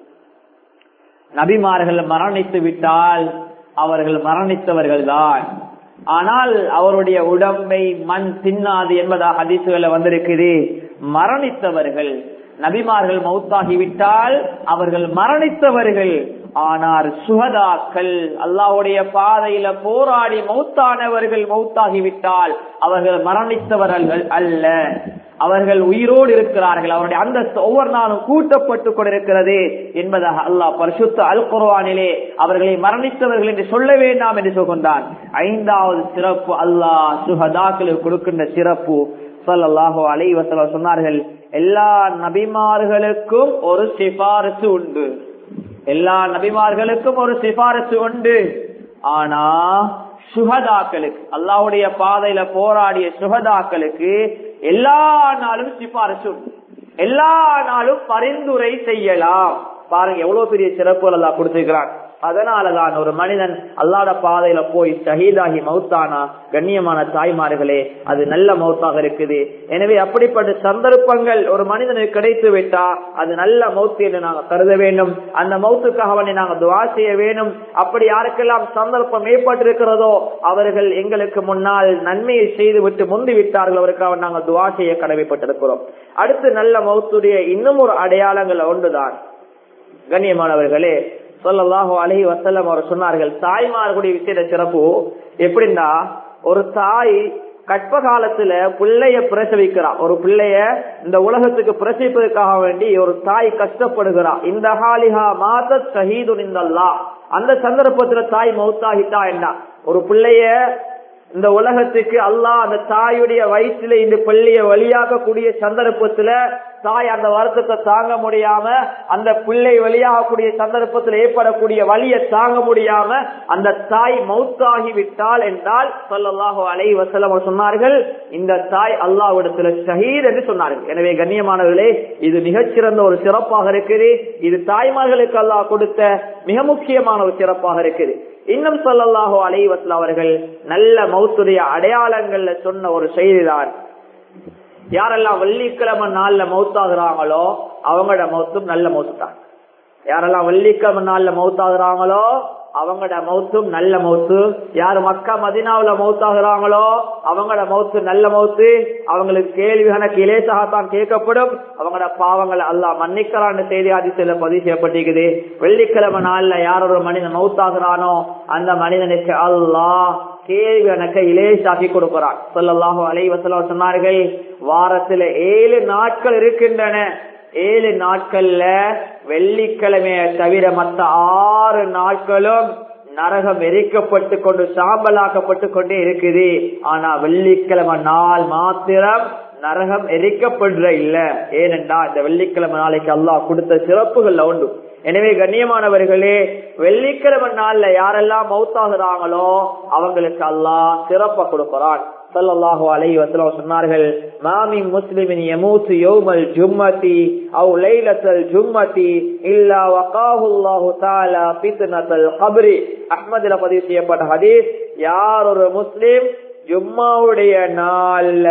S1: நபிமார்கள் மரணித்து விட்டால் அவர்கள் மரணித்தவர்கள் தான் ஆனால் அவருடைய உடம்பை மண் தின்னாது என்பதாக அதிசுகளை வந்திருக்குது மரணித்தவர்கள் நபிமார்கள் மௌத்தாகிவிட்டால் அவர்கள் மரணித்தவர்கள் ஆனால் சுகதாக்கள் அல்லாவுடைய பாதையில போராடி மௌத்தானவர்கள் மௌத்தாகிவிட்டால் அவர்கள் மரணித்தவர்கள் அல்ல அவர்கள் உயிரோடு இருக்கிறார்கள் அவருடைய அந்தஸ்து ஒவ்வொரு நாளும் கூட்டப்பட்டு கொண்டிருக்கிறது என்பதாக அல்லாஹ் பரிசுத்த அல் குர்வானிலே அவர்களை மரணித்தவர்கள் என்று சொல்ல வேண்டாம் என்று சொல்கின்றான் ஐந்தாவது சிறப்பு அல்லாஹ் சுகதாக்களுக்கு கொடுக்கின்ற சிறப்பு சொல்லல்லாஹோ அலைவசல சொன்னார்கள் எல்லா நபிமார்களுக்கும் ஒரு சிபாரசு உண்டு எல்லா நபிமார்களுக்கும் ஒரு சிபாரசு உண்டு ஆனா சுகதாக்களுக்கு அல்லாவுடைய பாதையில போராடிய சுகதாக்களுக்கு எல்லா நாளும் சிபாரசு உண்டு எல்லா நாளும் பரிந்துரை செய்யலாம் பாருங்க எவ்வளவு பெரிய சிறப்பு அல்லா கொடுத்திருக்கிறான் அதனாலதான் ஒரு மனிதன் அல்லாத பாதையில போய் ஷஹீதாகி மௌத்தானா கண்ணியமான தாய்மார்களே அது நல்ல மௌத்தாக இருக்குது எனவே அப்படிப்பட்ட சந்தர்ப்பங்கள் ஒரு மனிதனுக்கு கிடைத்து விட்டா அது நல்ல மௌத்து என்று நாங்கள் கருத வேண்டும் அந்த மௌத்துக்காக அவனை நாங்கள் துவா செய்ய வேண்டும் அப்படி யாருக்கெல்லாம் சந்தர்ப்பம் ஏற்பட்டிருக்கிறதோ அவர்கள் எங்களுக்கு முன்னால் நன்மையை செய்து விட்டு முந்தி விட்டார்கள் அவருக்காக நாங்கள் துவா செய்ய கடமைப்பட்டிருக்கிறோம் அடுத்து நல்ல மௌத்துடைய இன்னும் ஒரு அடையாளங்கள் ஒன்றுதான் கண்ணியமானவர்களே சொல்லலாஹோ அலஹி வசல்லம் அவர் சொன்னார்கள் தாய்மார்களுடைய விஷயத்த சிறப்பு எப்படின்னா ஒரு தாய் கற்ப காலத்துல பிள்ளைய பிரசவிக்கிறான் ஒரு பிள்ளைய இந்த உலகத்துக்கு பிரசவிப்பதற்காக வேண்டி ஒரு தாய் கஷ்டப்படுகிறா இந்த ஹாலிஹா மாத ஷஹீது நின்றல்லா அந்த சந்தர்ப்பத்துல தாய் மௌத்தாகிட்டா என்ன ஒரு பிள்ளைய இந்த உலகத்துக்கு அல்லாஹ் அந்த தாயுடைய வயிற்றுல இந்த பிள்ளைய வழியாகக்கூடிய சந்தர்ப்பத்துல தாய் அந்த வருத்தத்தை தாங்க முடியாம அந்த பிள்ளை வழியாகக்கூடிய சந்தர்ப்பத்தில் ஏற்படக்கூடிய வழியை தாங்க முடியாம அந்த தாய் மௌத்தாகி விட்டால் என்றால் சொல்லல்லாஹோ அலை வசலம் சொன்னார்கள் இந்த தாய் அல்லாவிடத்துல ஷஹீத் என்று சொன்னார்கள் எனவே கண்ணியமானவர்களே இது மிகச்சிறந்த ஒரு சிறப்பாக இருக்குது இது தாய்மார்களுக்கு அல்லாஹ் கொடுத்த மிக முக்கியமான ஒரு சிறப்பாக இருக்குது இன்னும் சொல்லல்லாஹோ அலைவசல் அவர்கள் நல்ல மௌத்துடைய அடையாளங்கள்ல சொன்ன ஒரு செய்திதான் யாரெல்லாம் வெள்ளிக்கிழமை நாள்ல மௌத்தாகிறாங்களோ அவங்களோட மௌத்தும் நல்ல மௌத்து தான் யாரெல்லாம் வெள்ளிக்கிழமை நாள்ல மௌத்தாகிறாங்களோ அவங்களோட மௌத்தும் நல்ல மௌத்து யாரு மக்கா மதினாவுல மௌத்தாகிறாங்களோ அவங்களோட மௌத்து நல்ல மௌத்து அவங்களுக்கு கேள்வி கணக்கு இலேசாகத்தான் கேட்கப்படும் அவங்களோட பாவங்களை அல்லா மன்னிக்கிறான்னு செய்தி அதிசயில பதிவு செய்யப்பட்டிருக்குது வெள்ளிக்கிழமை நாள்ல யார் ஒரு மனிதன் மௌத்தாகிறானோ அந்த மனிதனுக்கு அல்லாஹ் கேள்வி கணக்க இலேசாக்கி கொடுக்கிறான் சொல்லல்லாஹோ அலைவசல சொன்னார்கள் வாரத்துல ஏழு நாட்கள் இருக்கின்றன ஏழு நாட்கள்ல வெள்ளிக்கிழமைய தவிர மற்ற ஆறு நாட்களும் நரகம் எரிக்கப்பட்டு கொண்டு சாம்பலாக்கப்பட்டு கொண்டே இருக்குது ஆனா வெள்ளிக்கிழமை நாள் மாத்திரம் நரகம் எரிக்கப்படுற இல்ல ஏனென்றா இந்த வெள்ளிக்கிழமை நாளைக்கு அல்லாஹ் கொடுத்த சிறப்புகள்ல உண்டு எனவே கண்ணியமானவர்களே வெள்ளிக்கிழமை நாள்ல யாரெல்லாம் மௌத்தாகிறாங்களோ அவங்களுக்கு அல்லாஹ் சிறப்ப கொடுக்கிறான் சல்லல்லாஹு அலைஹி வஸல்லம் சொன்னார்கள் மாமி முஸ்லிமின் யமூத்து யௌமல் ஜும்மதி அவ் லைலத்தல் ஜும்மதி இல்லா வகாஹு அல்லாஹு தஆலா ஃபித்னத்தல் கப்ரி அஹ்மதுல பதிவு செய்யப்பட்ட ஹதீஸ் யார் ஒரு முஸ்லிம் ஜும்மாவுடைய நாள்ல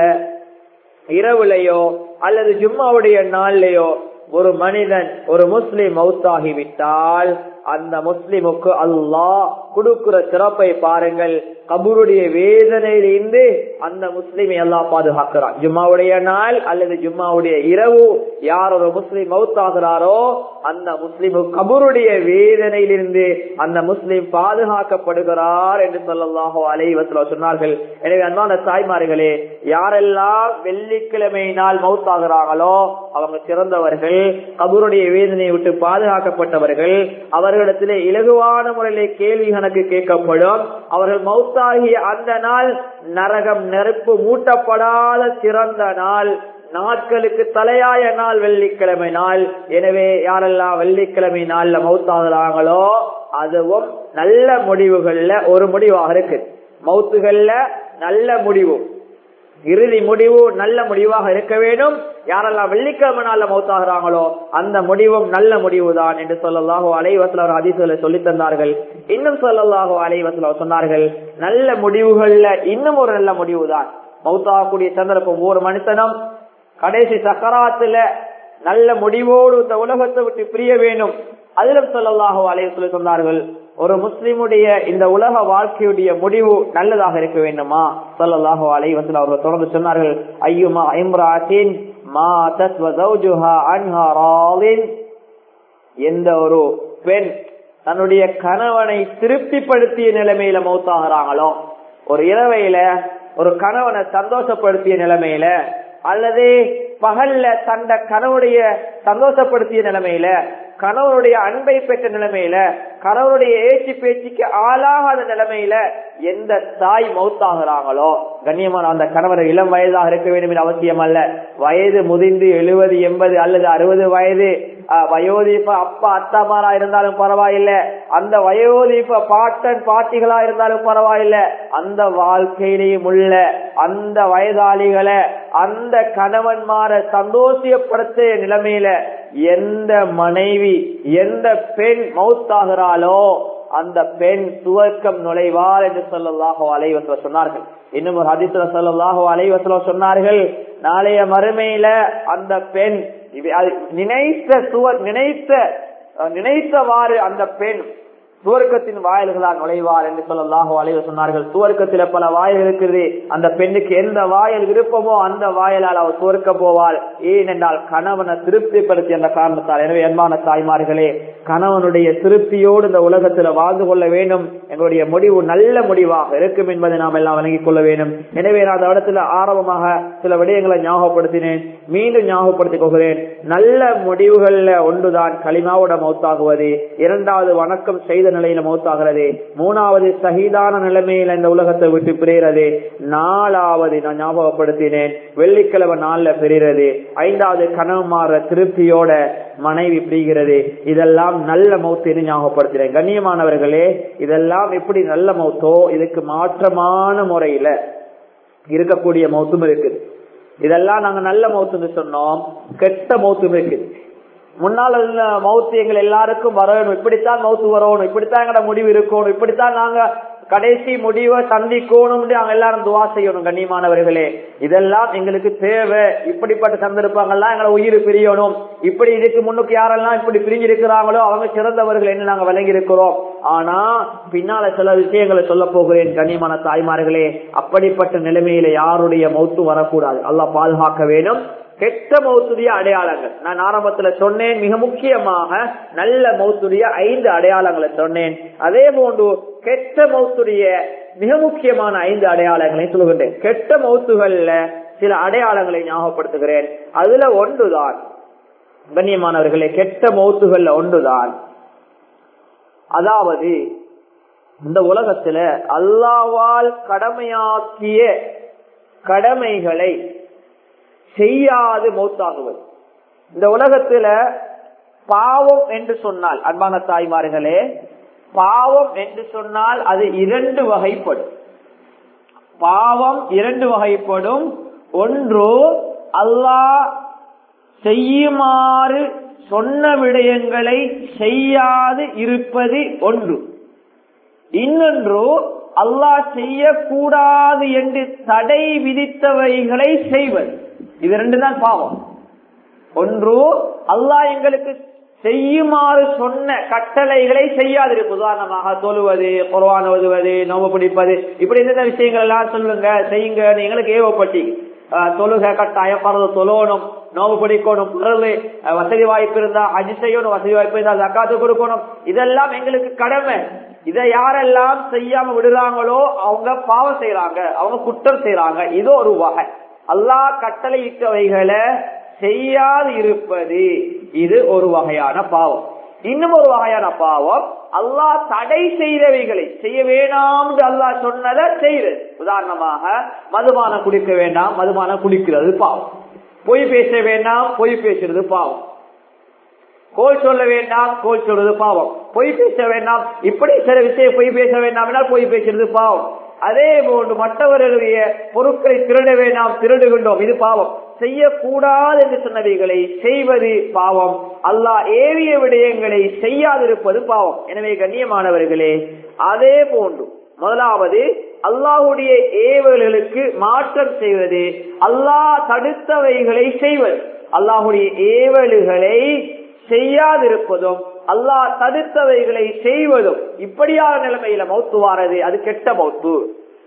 S1: இரவுலையோ அல்லது ஜும்மாவுடைய நாள்லயோ ஒரு மனிதன் ஒரு முஸ்லிம் மௌத்தாகி விட்டால் அந்த முஸ்லிமுக்கு அல்லாஹ் கொடுக்கிற சிறப்பை பாருங்கள் கபூருடைய வேதனையிலிருந்து அந்த முஸ்லிமை எல்லாம் பாதுகாக்கிறான் ஜும்மாவுடைய நாள் அல்லது ஜும்மாவுடைய இரவு யார் ஒரு முஸ்லிம் மவுத்தாகிறாரோ அந்த முஸ்லிமு கபூருடைய வேதனையிலிருந்து அந்த முஸ்லிம் பாதுகாக்கப்படுகிறார் என்று சொல்லலாஹோ அலைவத்தில் சொன்னார்கள் எனவே அன்பான தாய்மார்களே யாரெல்லாம் வெள்ளிக்கிழமை நாள் மவுத்தாகிறாங்களோ அவங்க சிறந்தவர்கள் கபூருடைய வேதனையை விட்டு பாதுகாக்கப்பட்டவர்கள் அவர்களிடத்திலே இலகுவான முறையிலே கேள்வி கணக்கு கேட்கப்படும் அவர்கள் மௌத்தாகிய அந்த நாள் நரகம் நெருப்பு மூட்டப்படாத சிறந்த நாள் நாட்களுக்கு தலையாய நாள் வெள்ளிக்கிழமை நாள் எனவே யாரெல்லாம் வெள்ளிக்கிழமை நாள்ல மௌத்தாகிறாங்களோ அதுவும் நல்ல முடிவுகள்ல ஒரு முடிவாக இருக்கு மௌத்துகள்ல நல்ல முடிவு இறுதி முடிவு நல்ல முடிவாக இருக்க வேண்டும் யாரெல்லாம் வெள்ளிக்கிழமை நாள்ல மௌத்தாகிறாங்களோ அந்த முடிவும் நல்ல முடிவு தான் என்று சொல்லலாகோ அலைவசல ஒரு அதிசல சொல்லி தந்தார்கள் இன்னும் சொல்லலாகோ அலைவசல சொன்னார்கள் நல்ல முடிவுகள்ல இன்னும் ஒரு நல்ல முடிவு தான் மௌத்தாகக்கூடிய சந்தர்ப்பம் ஒவ்வொரு மனுஷனும் கடைசி சக்கராத்துல நல்ல முடிவோடு இந்த உலகத்தை விட்டு பிரிய வேண்டும் அதிலும் சொல்லலாகோ அலைவசல சொன்னார்கள் ஒரு முஸ்லிமுடைய இந்த உலக வாழ்க்கையுடைய முடிவு நல்லதாக இருக்க வேண்டுமா சொல்லலாகோ அலைவசல் அவர்கள் தொடர்ந்து சொன்னார்கள் ஐயுமா இம்ராத்தின் எந்த ஒரு பெண் தன்னுடைய கணவனை திருப்திப்படுத்திய நிலைமையில மௌத்தாகிறாங்களோ ஒரு இரவையில ஒரு கணவனை சந்தோஷப்படுத்திய நிலைமையில அல்லது பகல்ல தந்த கணவனுடைய சந்தோஷப்படுத்திய நிலைமையில கணவனுடைய அன்பை பெற்ற நிலைமையில கணவனுடைய ஏச்சி பேச்சுக்கு ஆளாகாத நிலைமையில எந்த தாய் மௌத்தாகிறாங்களோ கண்ணியமான அந்த கணவர் இளம் வயதாக இருக்க வேண்டும் என்று அவசியம் அல்ல வயது முதிர்ந்து எழுபது எண்பது அல்லது அறுபது வயது வயோதீப அப்பா அத்தாமாரா இருந்தாலும் பரவாயில்லை அந்த வயோதீப பாட்டன் பாட்டிகளா இருந்தாலும் பரவாயில்லை அந்த வாழ்க்கையிலையும் உள்ள அந்த வயதாளிகளை அந்த கணவன்மார சந்தோஷப்படுத்த நிலைமையில எந்த மனைவி எந்த பெண் மௌத்தாகிறாளோ அந்த பெண் சுவர்க்கம் நுழைவார் என்று சொல்லலாகோ அலைவசல சொன்னார்கள் இன்னும் ஒரு ஹதிசுல சொல்லலாகோ அலைவசல சொன்னார்கள் நாளைய மறுமையில அந்த பெண் நினைத்த சுவர் நினைத்த நினைத்தவாறு அந்த பெண் சுவர்க்கத்தின் வாயில்களால் நுழைவார் என்று சொல்லலாகோ அலைவ சொன்னார்கள் சுவர்க்கத்தில பல வாயில் இருக்கிறது அந்த பெண்ணுக்கு எந்த வாயில் விருப்பமோ அந்த வாயிலால் அவர் சுவர்க்க போவாள் ஏனென்றால் கணவனை திருப்திப்படுத்தி அந்த காரணத்தால் எனவே அன்பான தாய்மார்களே கணவனுடைய திருப்தியோடு இந்த உலகத்துல வாழ்ந்து கொள்ள வேண்டும் எங்களுடைய முடிவு நல்ல முடிவாக இருக்கும் என்பதை நாம் எல்லாம் வழங்கிக் கொள்ள வேண்டும் எனவே நான் அந்த இடத்துல ஆரம்பமாக சில விடயங்களை ஞாபகப்படுத்தினேன் மீண்டும் ஞாபகப்படுத்திக் கொள்கிறேன் நல்ல முடிவுகள்ல ஒன்றுதான் களிமாவோட மௌத்தாகுவது இரண்டாவது வணக்கம் செய்த நிலையில மௌத்தாகிறது மூணாவது சகிதான நிலைமையில இந்த உலகத்தை விட்டு பிரிகிறது நாலாவது நான் ஞாபகப்படுத்தினேன் வெள்ளிக்கிழமை நாள்ல பிரிகிறது ஐந்தாவது கனவு மாற திருப்தியோட மனைவி பிரிகிறது இதெல்லாம் நல்ல மௌத்து ஞாபகப்படுத்தினேன் கண்ணியமானவர்களே இதெல்லாம் எப்படி நல்ல மௌத்தோ இதுக்கு மாற்றமான முறையில இருக்கக்கூடிய மௌத்தும் இருக்குது இதெல்லாம் நாங்க நல்ல மௌத்துன்னு சொன்னோம் கெட்ட மௌத்தும் இருக்குது முன்னால் மவுத்து எங்கள் எல்லாருக்கும் வரணும் இப்படித்தான் மவுத்து வரணும் இப்படித்தான் எங்கட முடிவு இருக்கணும் இப்படித்தான் நாங்க கடைசி முடிவை சந்திக்கணும் நாங்க எல்லாரும் துவா செய்யணும் கண்ணியமானவர்களே இதெல்லாம் எங்களுக்கு தேவை இப்படிப்பட்ட சந்தர்ப்பங்கள்லாம் எங்களை உயிர் பிரியணும் இப்படி இதுக்கு முன்னுக்கு யாரெல்லாம் இப்படி பிரிஞ்சிருக்கிறாங்களோ அவங்க சிறந்தவர்கள் என்று நாங்க விளங்கி இருக்கிறோம் ஆனா பின்னால சில விஷயங்களை சொல்ல போகிறேன் கண்ணியமான தாய்மார்களே அப்படிப்பட்ட நிலைமையில யாருடைய மௌத்து வரக்கூடாது அல்லாஹ் பாதுகாக்க வேணும் கெட்ட மௌத்துடைய அடையாளங்கள் நான் ஆரம்பத்துல சொன்னேன் மிக முக்கியமாக நல்ல மௌத்துடைய ஐந்து அடையாளங்களை சொன்னேன் அதே போன்று கெட்ட மௌத்துடைய மிக முக்கியமான ஐந்து அடையாளங்களை சொல்லுகின்றேன் கெட்ட மௌத்துகள்ல சில அடையாளங்களை ஞாபகப்படுத்துகிறேன் அதுல ஒன்றுதான் கண்ணியமானவர்களே கெட்ட மௌத்துகள்ல ஒன்றுதான் அதாவது இந்த உலகத்துல அல்லாவால் கடமையாக்கிய கடமைகளை செய்யாது மௌத்தாகுவது இந்த உலகத்துல பாவம் என்று சொன்னால் அன்பான தாய்மார்களே பாவம் என்று சொன்னால் அது இரண்டு வகைப்படும் பாவம் இரண்டு வகைப்படும் ஒன்று அல்லாஹ் செய்யுமாறு சொன்ன விடயங்களை செய்யாது இருப்பது ஒன்று இன்னொன்று அல்லாஹ் செய்யக்கூடாது என்று தடை விதித்தவைகளை செய்வது இது ரெண்டு தான் பாவம் ஒன்று அல்லாஹ் எங்களுக்கு செய்யுமாறு சொன்ன கட்டளைகளை செய்யாதிருக்கும் உதாரணமாக தொழுவது குர்வான் ஓதுவது நோவு பிடிப்பது இப்படி இந்த விஷயங்கள் எல்லாம் சொல்லுங்க செய்யுங்க நீங்களுக்கு ஏவப்பட்டீங்க தொழுக கட்டாயம் பரது தொழணும் நோவு பிடிக்கணும் பிறகு வசதி வாய்ப்பு இருந்தா அஜி செய்யணும் வசதி வாய்ப்பு இருந்தா ஜக்காத்து கொடுக்கணும் இதெல்லாம் எங்களுக்கு கடமை இதை யாரெல்லாம் செய்யாம விடுறாங்களோ அவங்க பாவம் செய்யறாங்க அவங்க குற்றம் செய்யறாங்க இது ஒரு வகை அல்லா கட்டளையிட்டவைகளை செய்யாது இருப்பது இது ஒரு வகையான பாவம் இன்னும் ஒரு வகையான பாவம் அல்லாஹ் தடை செய்தவைகளை செய்ய வேணாம் அல்லாஹ் சொன்னதை செய்யறது உதாரணமாக மதுபானம் குடிக்க வேண்டாம் மதுபானம் குடிக்கிறது பாவம் பொய் பேச வேண்டாம் பொய் பேசுறது பாவம் கோல் சொல்ல வேண்டாம் கோல் சொல்றது பாவம் பொய் பேச வேண்டாம் இப்படி சில விஷயம் பொய் பேச வேண்டாம் பொய் பேசுறது பாவம் அதே போன்று மற்றவர்களுடைய பொருட்களை திருட வேண்டாம் திருடுகின்றோம் இது பாவம் செய்யக்கூடாது என்று சொன்னவைகளை செய்வது பாவம் அல்லாஹ் ஏவிய விடயங்களை செய்யாதிருப்பது பாவம் எனவே கண்ணியமானவர்களே அதே போன்று முதலாவது அல்லாஹுடைய ஏவல்களுக்கு மாற்றம் செய்வது அல்லாஹ் தடுத்தவைகளை செய்வது அல்லாஹுடைய ஏவல்களை செய்யாதிருப்பதும் அல்லாஹ் தடுத்தவைகளை செய்வதும் இப்படியான நிலைமையில மௌத்து வாரது அது கெட்ட மௌத்து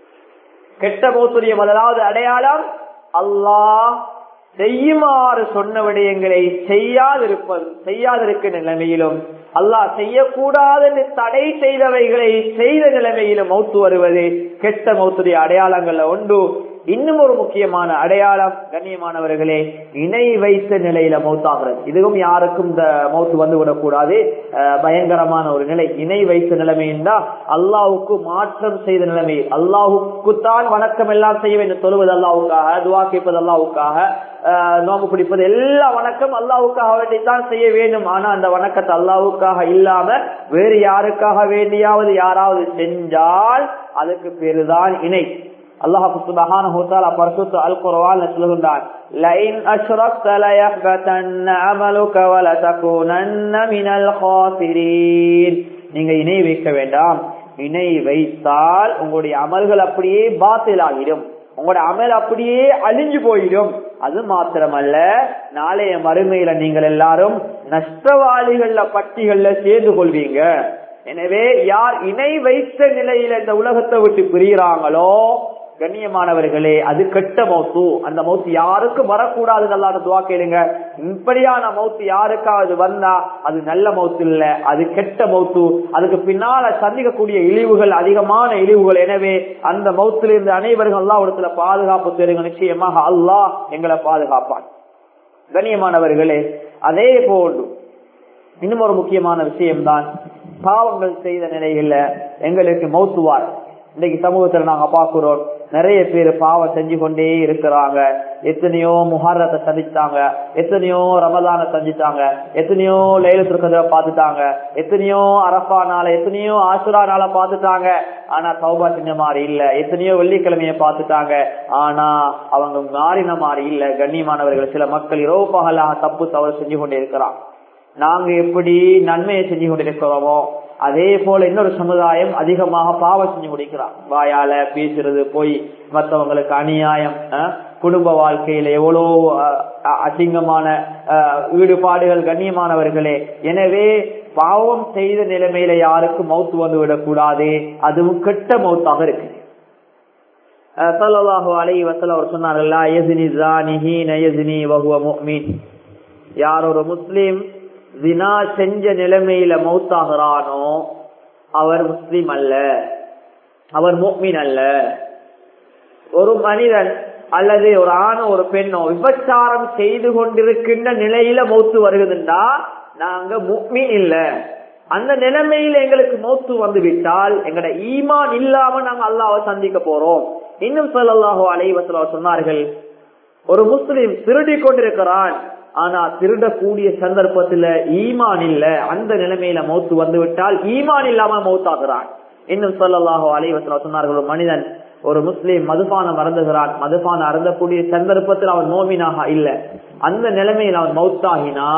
S1: கெட்ட மௌத்துடைய முதலாவது அடையாளம் அல்லாஹ் செய்யுமாறு சொன்ன விடயங்களை செய்யாதிருப்பது செய்யாதிருக்க நிலைமையிலும் அல்லாஹ் செய்யக்கூடாது தடை செய்தவைகளை செய்த நிலைமையிலும் மௌத்து வருவது கெட்ட மௌத்துடைய அடையாளங்கள்ல ஒன்று இன்னும் ஒரு முக்கியமான அடையாளம் கண்ணியமானவர்களே இணை வைத்த நிலையில மௌத்தாகிறது இதுவும் யாருக்கும் இந்த மௌத்து வந்து விடக்கூடாது பயங்கரமான ஒரு நிலை இணை வைத்த நிலைமை என்றால் அல்லாவுக்கு மாற்றம் செய்த நிலைமை அல்லாஹுக்குத்தான் வணக்கம் எல்லாம் செய்ய வேண்டும் தொழுவது அல்லாவுக்காக துவா கேட்பது அல்லாவுக்காக நோம்பு பிடிப்பது எல்லா வணக்கம் அல்லாவுக்காக வேண்டித்தான் செய்ய வேண்டும் ஆனா அந்த வணக்கத்தை அல்லாவுக்காக இல்லாம வேறு யாருக்காக வேண்டியாவது யாராவது செஞ்சால் அதுக்கு பேருதான் இணை அல்லாஹு சுபஹானஹு தஆலா பரிசுத்த அல் குர்ஆன்ல சொல்கிறான் லைன் அஷ்ரக்த லயஹ்பதன்ன அமலுக வல தகுனன்ன மினல் காசிரீன் நீங்க இணை வைக்க வேண்டாம் இணை வைத்தால் உங்களுடைய அமல்கள் அப்படியே பாத்தில் ஆகிடும் உங்களோட அமல் அப்படியே அழிஞ்சு போயிடும் அது மாத்திரமல்ல நாளைய மறுமையில நீங்கள் எல்லாரும் நஷ்டவாளிகள்ல பட்டிகள்ல சேர்ந்து கொள்வீங்க எனவே யார் இணை வைத்த நிலையில இந்த உலகத்தை விட்டு பிரிகிறாங்களோ கண்ணியமானவர்களே அது கெட்ட மௌத்து அந்த மௌத்து யாருக்கும் வரக்கூடாது நல்லா துவா கேளுங்க இப்படியான மௌத்து யாருக்காவது வந்தா அது நல்ல மௌத்து இல்ல அது கெட்ட மௌத்து அதுக்கு பின்னால சந்திக்கக்கூடிய இழிவுகள் அதிகமான இழிவுகள் எனவே அந்த மௌத்திலிருந்து அனைவரும் அல்லா இடத்துல பாதுகாப்பு தெரியுங்க நிச்சயமாக அல்லாஹ் எங்களை பாதுகாப்பான் கண்ணியமானவர்களே அதே போன்று இன்னும் ஒரு முக்கியமான விஷயம்தான் பாவங்கள் செய்த நிலையில எங்களுக்கு மௌத்துவார் இன்னைக்கு சமூகத்துல நாங்க பாக்குறோம் நிறைய பேர் பாவம் செஞ்சு கொண்டே இருக்கிறாங்க எத்தனையோ முஹாரத்தை சந்திச்சாங்க எத்தனையோ ரமதான சந்திச்சாங்க எத்தனையோ லைலத்துக்கதை பார்த்துட்டாங்க எத்தனையோ அரப்பா நாள எத்தனையோ ஆசுரா நாள பார்த்துட்டாங்க ஆனா சௌபா செஞ்ச மாதிரி இல்ல எத்தனையோ வெள்ளிக்கிழமைய பார்த்துட்டாங்க ஆனா அவங்க மாறின மாதிரி இல்ல கண்ணியமானவர்கள் சில மக்கள் இரவு பகலாக தப்பு தவறு செஞ்சு கொண்டே இருக்கிறாங்க நாங்க எப்படி நன்மையை செஞ்சு கொண்டிருக்கிறோமோ அதே போல இன்னொரு சமுதாயம் அதிகமாக பாவம் செஞ்சு முடிக்கிறான் வாயால பேசுறது போய் மற்றவங்களுக்கு அநியாயம் குடும்ப வாழ்க்கையில எவ்வளோ அசிங்கமான ஈடுபாடுகள் கண்ணியமானவர்களே எனவே பாவம் செய்த நிலைமையில யாருக்கும் மௌத்து வந்து விடக்கூடாது அதுவும் கெட்ட மௌத்தாக இருக்கு சல்லாஹு அலை வசல் அவர் சொன்னார்களா யார் ஒரு முஸ்லீம் வினா செஞ்ச நிலைமையில மௌத்தாகிறானோ அவர் முஸ்லீம் அல்ல அவர் மோக்மீன் அல்ல ஒரு மனிதன் அல்லது ஒரு ஆணோ ஒரு பெண்ணோ விபச்சாரம் செய்து கொண்டிருக்கின்ற நிலையில மௌத்து வருகுதுண்டா நாங்க முக்மீன் இல்ல அந்த நிலைமையில எங்களுக்கு மௌத்து வந்து விட்டால் எங்கட ஈமான் இல்லாம நாங்க அல்லாவை சந்திக்க போறோம் இன்னும் சொல்லலாஹோ அலைவசல சொன்னார்கள் ஒரு முஸ்லீம் திருடி கொண்டிருக்கிறான் ஆனா திருடக்கூடிய சந்தர்ப்பத்துல ஈமான் இல்ல அந்த நிலைமையில மௌத்து வந்து விட்டால் ஈமான் இல்லாம மௌத்தாகிறான் இன்னும் சொல்லலாஹோ அலைவசல சொன்னார்கள் ஒரு மனிதன் ஒரு முஸ்லீம் மதுபானம் அருந்துகிறான் மதுபானம் அருந்தக்கூடிய சந்தர்ப்பத்தில் அவன் மோமினாக இல்ல அந்த நிலைமையில் அவன் மௌத்தாகினா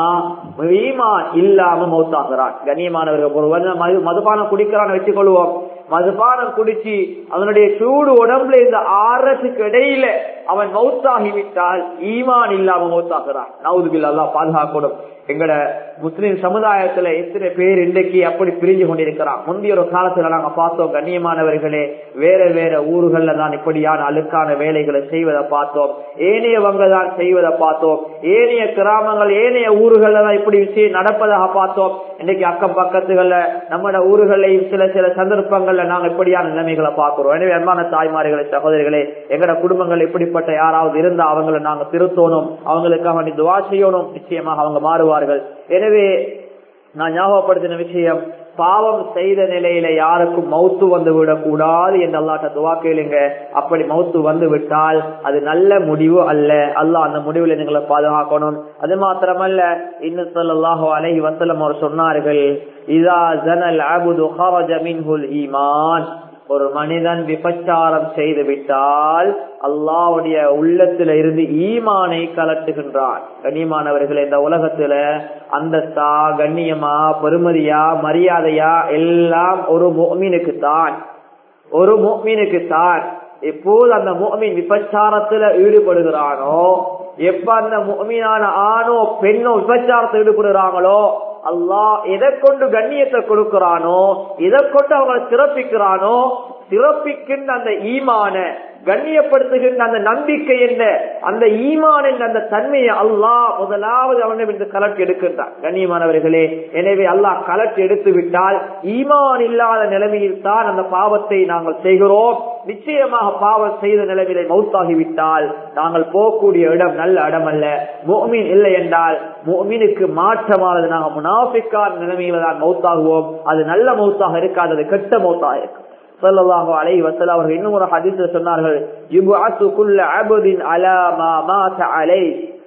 S1: ஈமான் இல்லாம மௌத்தாகிறான் கண்ணியமானவர்கள் ஒரு மது மதுபானம் குடிக்கிறான்னு வச்சுக்கொள்வோம் மதுபானம் குடிச்சு அதனுடைய சூடு உடம்புல இந்த ஆறத்துக்கு இடையில அவன் மௌத்தாகிவிட்டால் ஈமான் இல்லாம மௌத்தாகிறான் நவுதுபில் அல்லா பாதுகாக்கணும் எங்கட முஸ்லிம் சமுதாயத்துல எத்தனை பேர் இன்றைக்கு அப்படி பிரிஞ்சு கொண்டிருக்கிறான் முந்தைய ஒரு காலத்துல நாங்க பார்த்தோம் கண்ணியமானவர்களே வேற வேற ஊர்கள்ல தான் இப்படியான அழுக்கான வேலைகளை செய்வதை பார்த்தோம் ஏனையவங்க தான் செய்வதை பார்த்தோம் ஏனைய கிராமங்கள் ஏனைய ஊர்கள்ல தான் இப்படி விஷயம் நடப்பதாக பார்த்தோம் இன்னைக்கு அக்கம் பக்கத்துகள்ல நம்மட ஊர்களையும் சில சில சந்தர்ப்பங்கள்ல நாங்க இப்படியான நிலைமைகளை பார்க்கிறோம் எனவே அன்பான தாய்மார்களே சகோதரிகளே எங்கட குடும்பங்கள் இப்படிப்பட்ட யாராவது இருந்தா அவங்களை நாங்க திருத்தோணும் அவங்களுக்காக நீ துவா செய்யணும் நிச்சயமாக அவங்க மாறுவார்கள் எனவே நான் ஞாபகப்படுத்தின விஷயம் பாவம் செய்த நிலையில யாருக்கும் மௌத்து வந்து விடக்கூடாது என்று அல்லாட்ட துவா கேளுங்க அப்படி மௌத்து வந்து விட்டால் அது நல்ல முடிவு அல்ல அல்லாஹ் அந்த முடிவுல நீங்களை பாதுகாக்கணும் அது மாத்திரமல்ல இன்னும் சொல்லலாஹோ அலஹி வசலம் அவர் சொன்னார்கள் இதா ஜனல் அபுது மின்ஹுல் ஈமான் ஒரு மனிதன் விபச்சாரம் செய்து விட்டால் அல்லாவுடைய உள்ளத்துல இருந்து ஈமானை கலட்டுகின்றான் கண்ணியமானவர்கள் இந்த உலகத்துல அந்தஸ்தா கண்ணியமா பெருமதியா மரியாதையா எல்லாம் ஒரு மோமீனுக்கு தான் ஒரு மோமீனுக்கு தான் எப்போது அந்த மோமின் விபச்சாரத்துல ஈடுபடுகிறானோ எப்ப அந்த மோமீனான ஆணோ பெண்ணோ விபச்சாரத்தில் ஈடுபடுறாங்களோ அல்லாஹ் எதை கொண்டு கண்ணியத்தை கொடுக்கிறானோ எதை கொண்டு அவங்களை சிறப்பிக்கிறானோ சிறப்பிக்கின்ற அந்த ஈமான கண்ணியப்படுத்துகின்ற அந்த நம்பிக்கை என்ற அந்த ஈமான் என்ற அந்த தன்மையை அல்லாஹ் முதலாவது அவனிடம் கலட்டி எடுக்கின்றான் கண்ணியமானவர்களே எனவே அல்லாஹ் கலட்டி எடுத்து விட்டால் ஈமான் இல்லாத நிலைமையில் தான் அந்த பாவத்தை நாங்கள் செய்கிறோம் நிச்சயமாக பாவம் செய்த நிலைமையில மௌத்தாகிவிட்டால் நாங்கள் போகக்கூடிய இடம் நல்ல இடம் அல்ல மோமீன் இல்லை என்றால் மோமீனுக்கு மாற்றமானது நாங்கள் முனாஃபிக்கான நிலைமையில தான் மௌத்தாகுவோம் அது நல்ல மௌத்தாக இருக்காது அது கெட்ட மௌத்தாக இருக்கும் சொல்லலாஹோ அலை வசல அவர்கள் இன்னும் ஒரு ஹதீஸ்ல சொன்னார்கள் யுபஅத்து குல்ல அபதின் அலா மா மாத அலை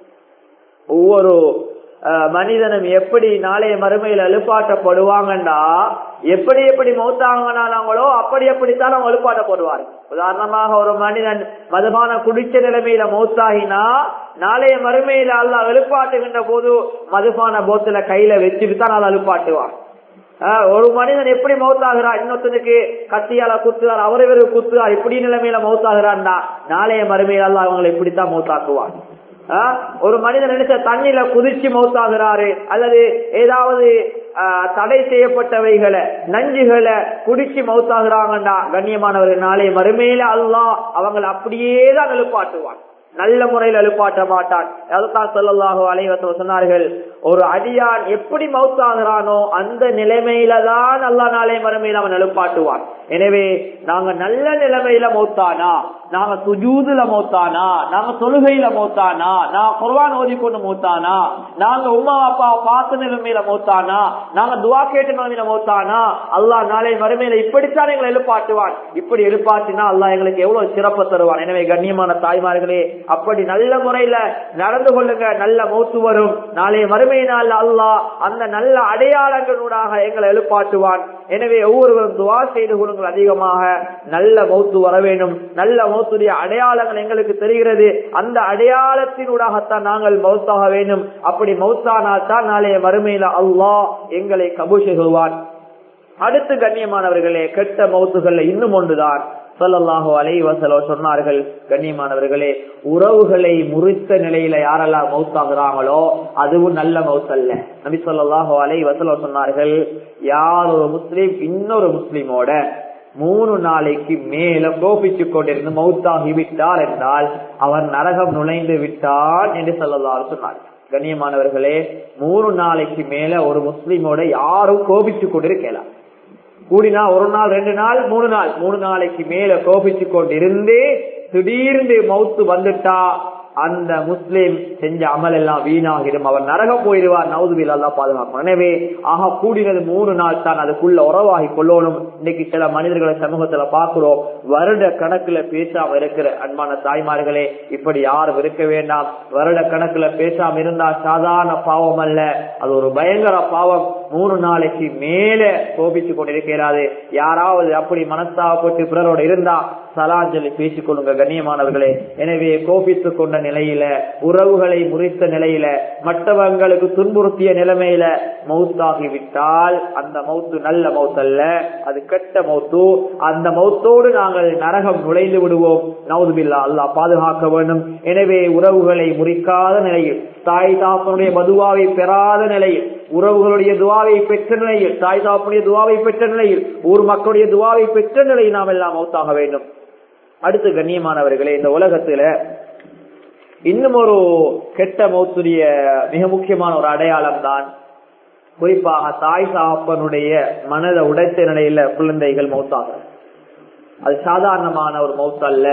S1: ஒவ்வொரு மனிதனும் எப்படி நாளைய மறுமையில் எழுப்பாட்டப்படுவாங்கண்டா எப்படி எப்படி மௌத்தாங்கனாங்களோ அப்படி அப்படித்தான் அவங்க எழுப்பாட்டப்படுவார்கள் உதாரணமாக ஒரு மனிதன் மதுபான குடிச்ச நிலைமையில மௌத்தாகினா நாளைய மறுமையில அல்ல எழுப்பாட்டுகின்ற போது மதுபான போத்துல கையில வச்சுட்டு தான் நல்லா எழுப்பாட்டுவான் ஒரு மனிதன் எப்படி மௌத்தாகிறார் இன்னொருத்தனுக்கு கத்தியால குத்துறார் அவரை வெறும் குத்துறார் இப்படி நிலைமையில மௌத்தாகிறான்னா நாளைய மறுமையில அல்ல அவங்களை இப்படித்தான் மௌத்தாக்குவான் ஒரு மனிதன் நினைச்ச தண்ணியில குதிச்சு மௌத்தாகிறாரு அல்லது ஏதாவது தடை செய்யப்பட்டவைகளை நஞ்சுகளை குடிச்சு மௌத்தாகிறாங்கண்டா கண்ணியமானவர்கள் நாளைய மறுமையில அல்லா அவங்களை அப்படியே தான் எழுப்பாட்டுவான் நல்ல முறையில் எழுப்பாட்ட மாட்டான் அதுதான் சொல்லலாக அலைவசம் சொன்னார்கள் ஒரு அடியான் எப்படி மௌத்தாகிறானோ அந்த நிலைமையில தான் அல்லா நாளை மறுமையில் அவன் எழுப்பாட்டுவான் எனவே நாங்க நல்ல நிலைமையில மௌத்தானா நாங்க சுஜூதுல மௌத்தானா நாங்க தொழுகையில மௌத்தானா நான் குர்வான் ஓதிக்கொண்டு மௌத்தானா நாங்க உமா அப்பா பார்த்த நிலைமையில மௌத்தானா நாங்க துவா கேட்டு நிலைமையில மௌத்தானா அல்லா நாளை மறுமையில இப்படித்தான் எங்களை எழுப்பாட்டுவான் இப்படி எழுப்பாட்டினா அல்லா எங்களுக்கு எவ்வளவு சிறப்பு தருவான் எனவே கண்ணியமான தாய்மார்களே அப்படி நல்ல முறையில நடந்து கொள்ளுங்க நல்ல மௌத்து வரும் நாளைய மறுமையினால் அல்லாஹ் அந்த நல்ல அடையாளங்களூடாக எங்களை எழுப்பாட்டுவான் எனவே ஒவ்வொருவரும் துவா செய்து கொள்ளுங்கள் அதிகமாக நல்ல மௌத்து வர வேண்டும் நல்ல மௌத்துடைய அடையாளங்கள் எங்களுக்கு தெரிகிறது அந்த அடையாளத்தினூடாகத்தான் நாங்கள் மௌத்தாக வேண்டும் அப்படி மௌத்தானால் தான் நாளைய மறுமையில அல்லாஹ் எங்களை கபு செய்வான் அடுத்து கண்ணியமானவர்களே கெட்ட மௌத்துகள்ல இன்னும் ஒன்றுதான் சொல்லல்லாஹோ அலை வசலோ சொன்னார்கள் கண்ணியமானவர்களே உறவுகளை முறித்த நிலையில யாரெல்லாம் மௌத்தாகிறாங்களோ அதுவும் நல்ல மௌத்தல்ல நபி சொல்லாஹோ அலை வசலோ சொன்னார்கள் யார் ஒரு முஸ்லீம் இன்னொரு முஸ்லீமோட மூணு நாளைக்கு மேல கோபிச்சு கொண்டிருந்து மௌத்தாகி விட்டார் என்றால் அவர் நரகம் நுழைந்து விட்டார் என்று சொல்லலாம் சொன்னார் கண்ணியமானவர்களே மூணு நாளைக்கு மேல ஒரு முஸ்லீமோட யாரும் கோபிச்சு கொண்டிருக்கலாம் கூடினா ஒரு நாள் ரெண்டு நாள் மூணு நாள் மூணு நாளைக்கு மேல கோபிச்சு கொண்டிருந்து திடீர்னு மவுத்து வந்துட்டா அந்த முஸ்லீம் செஞ்ச அமல் எல்லாம் வீணாகிடும் அவர் நரகம் போயிடுவார் நவுதுவில் எல்லாம் பாதுகாக்கும் எனவே ஆக கூடினது மூணு நாள் தான் அதுக்குள்ள உறவாகி கொள்ளணும் இன்னைக்கு சில மனிதர்களை சமூகத்துல பாக்குறோம் வருட கணக்குல பேசாம இருக்கிற அன்பான தாய்மார்களே இப்படி யாரும் இருக்க வேண்டாம் வருட கணக்குல பேசாம இருந்தா சாதாரண பாவம் அல்ல அது ஒரு பயங்கர பாவம் மூணு நாளைக்கு மேல கோபிச்சு கொண்டிருக்கிறாரு யாராவது அப்படி மனஸ்தாவப்பட்டு பிறரோட இருந்தா சலாஞ்சலி பேசிக் கொள்ளுங்க கண்ணியமானவர்களே எனவே கோபித்துக் கொண்ட நிலையில உறவுகளை முறித்த நிலையில மற்றவங்களுக்கு துன்புறுத்திய நிலைமையில மௌத்தாகி விட்டால் அந்த மௌத்து நல்ல மௌத்தல்ல அது கெட்ட மௌத்து அந்த மௌத்தோடு நாங்கள் நரகம் நுழைந்து விடுவோம் நவுதுபில்லா அல்லாஹ் பாதுகாக்க வேண்டும் எனவே உறவுகளை முறிக்காத நிலையில் தாய் தாப்பனுடைய மதுவாவை பெறாத நிலையில் உறவுகளுடைய துவாவை பெற்ற நிலையில் தாய் தாப்பனுடைய துவாவை பெற்ற நிலையில் ஊர் மக்களுடைய துவாவை பெற்ற நிலையில் நாம் எல்லாம் மௌத்தாக வேண்டும் அடுத்து கண்ணியமானவர்களே இந்த உலகத்துல இன்னும் ஒரு கெட்ட மௌத்துடைய மிக முக்கியமான ஒரு அடையாளம் தான் குறிப்பாக தாய் சாப்பனுடைய மனதை உடைத்த நிலையில குழந்தைகள் மௌத்தாக அது சாதாரணமான ஒரு மௌத்து அல்ல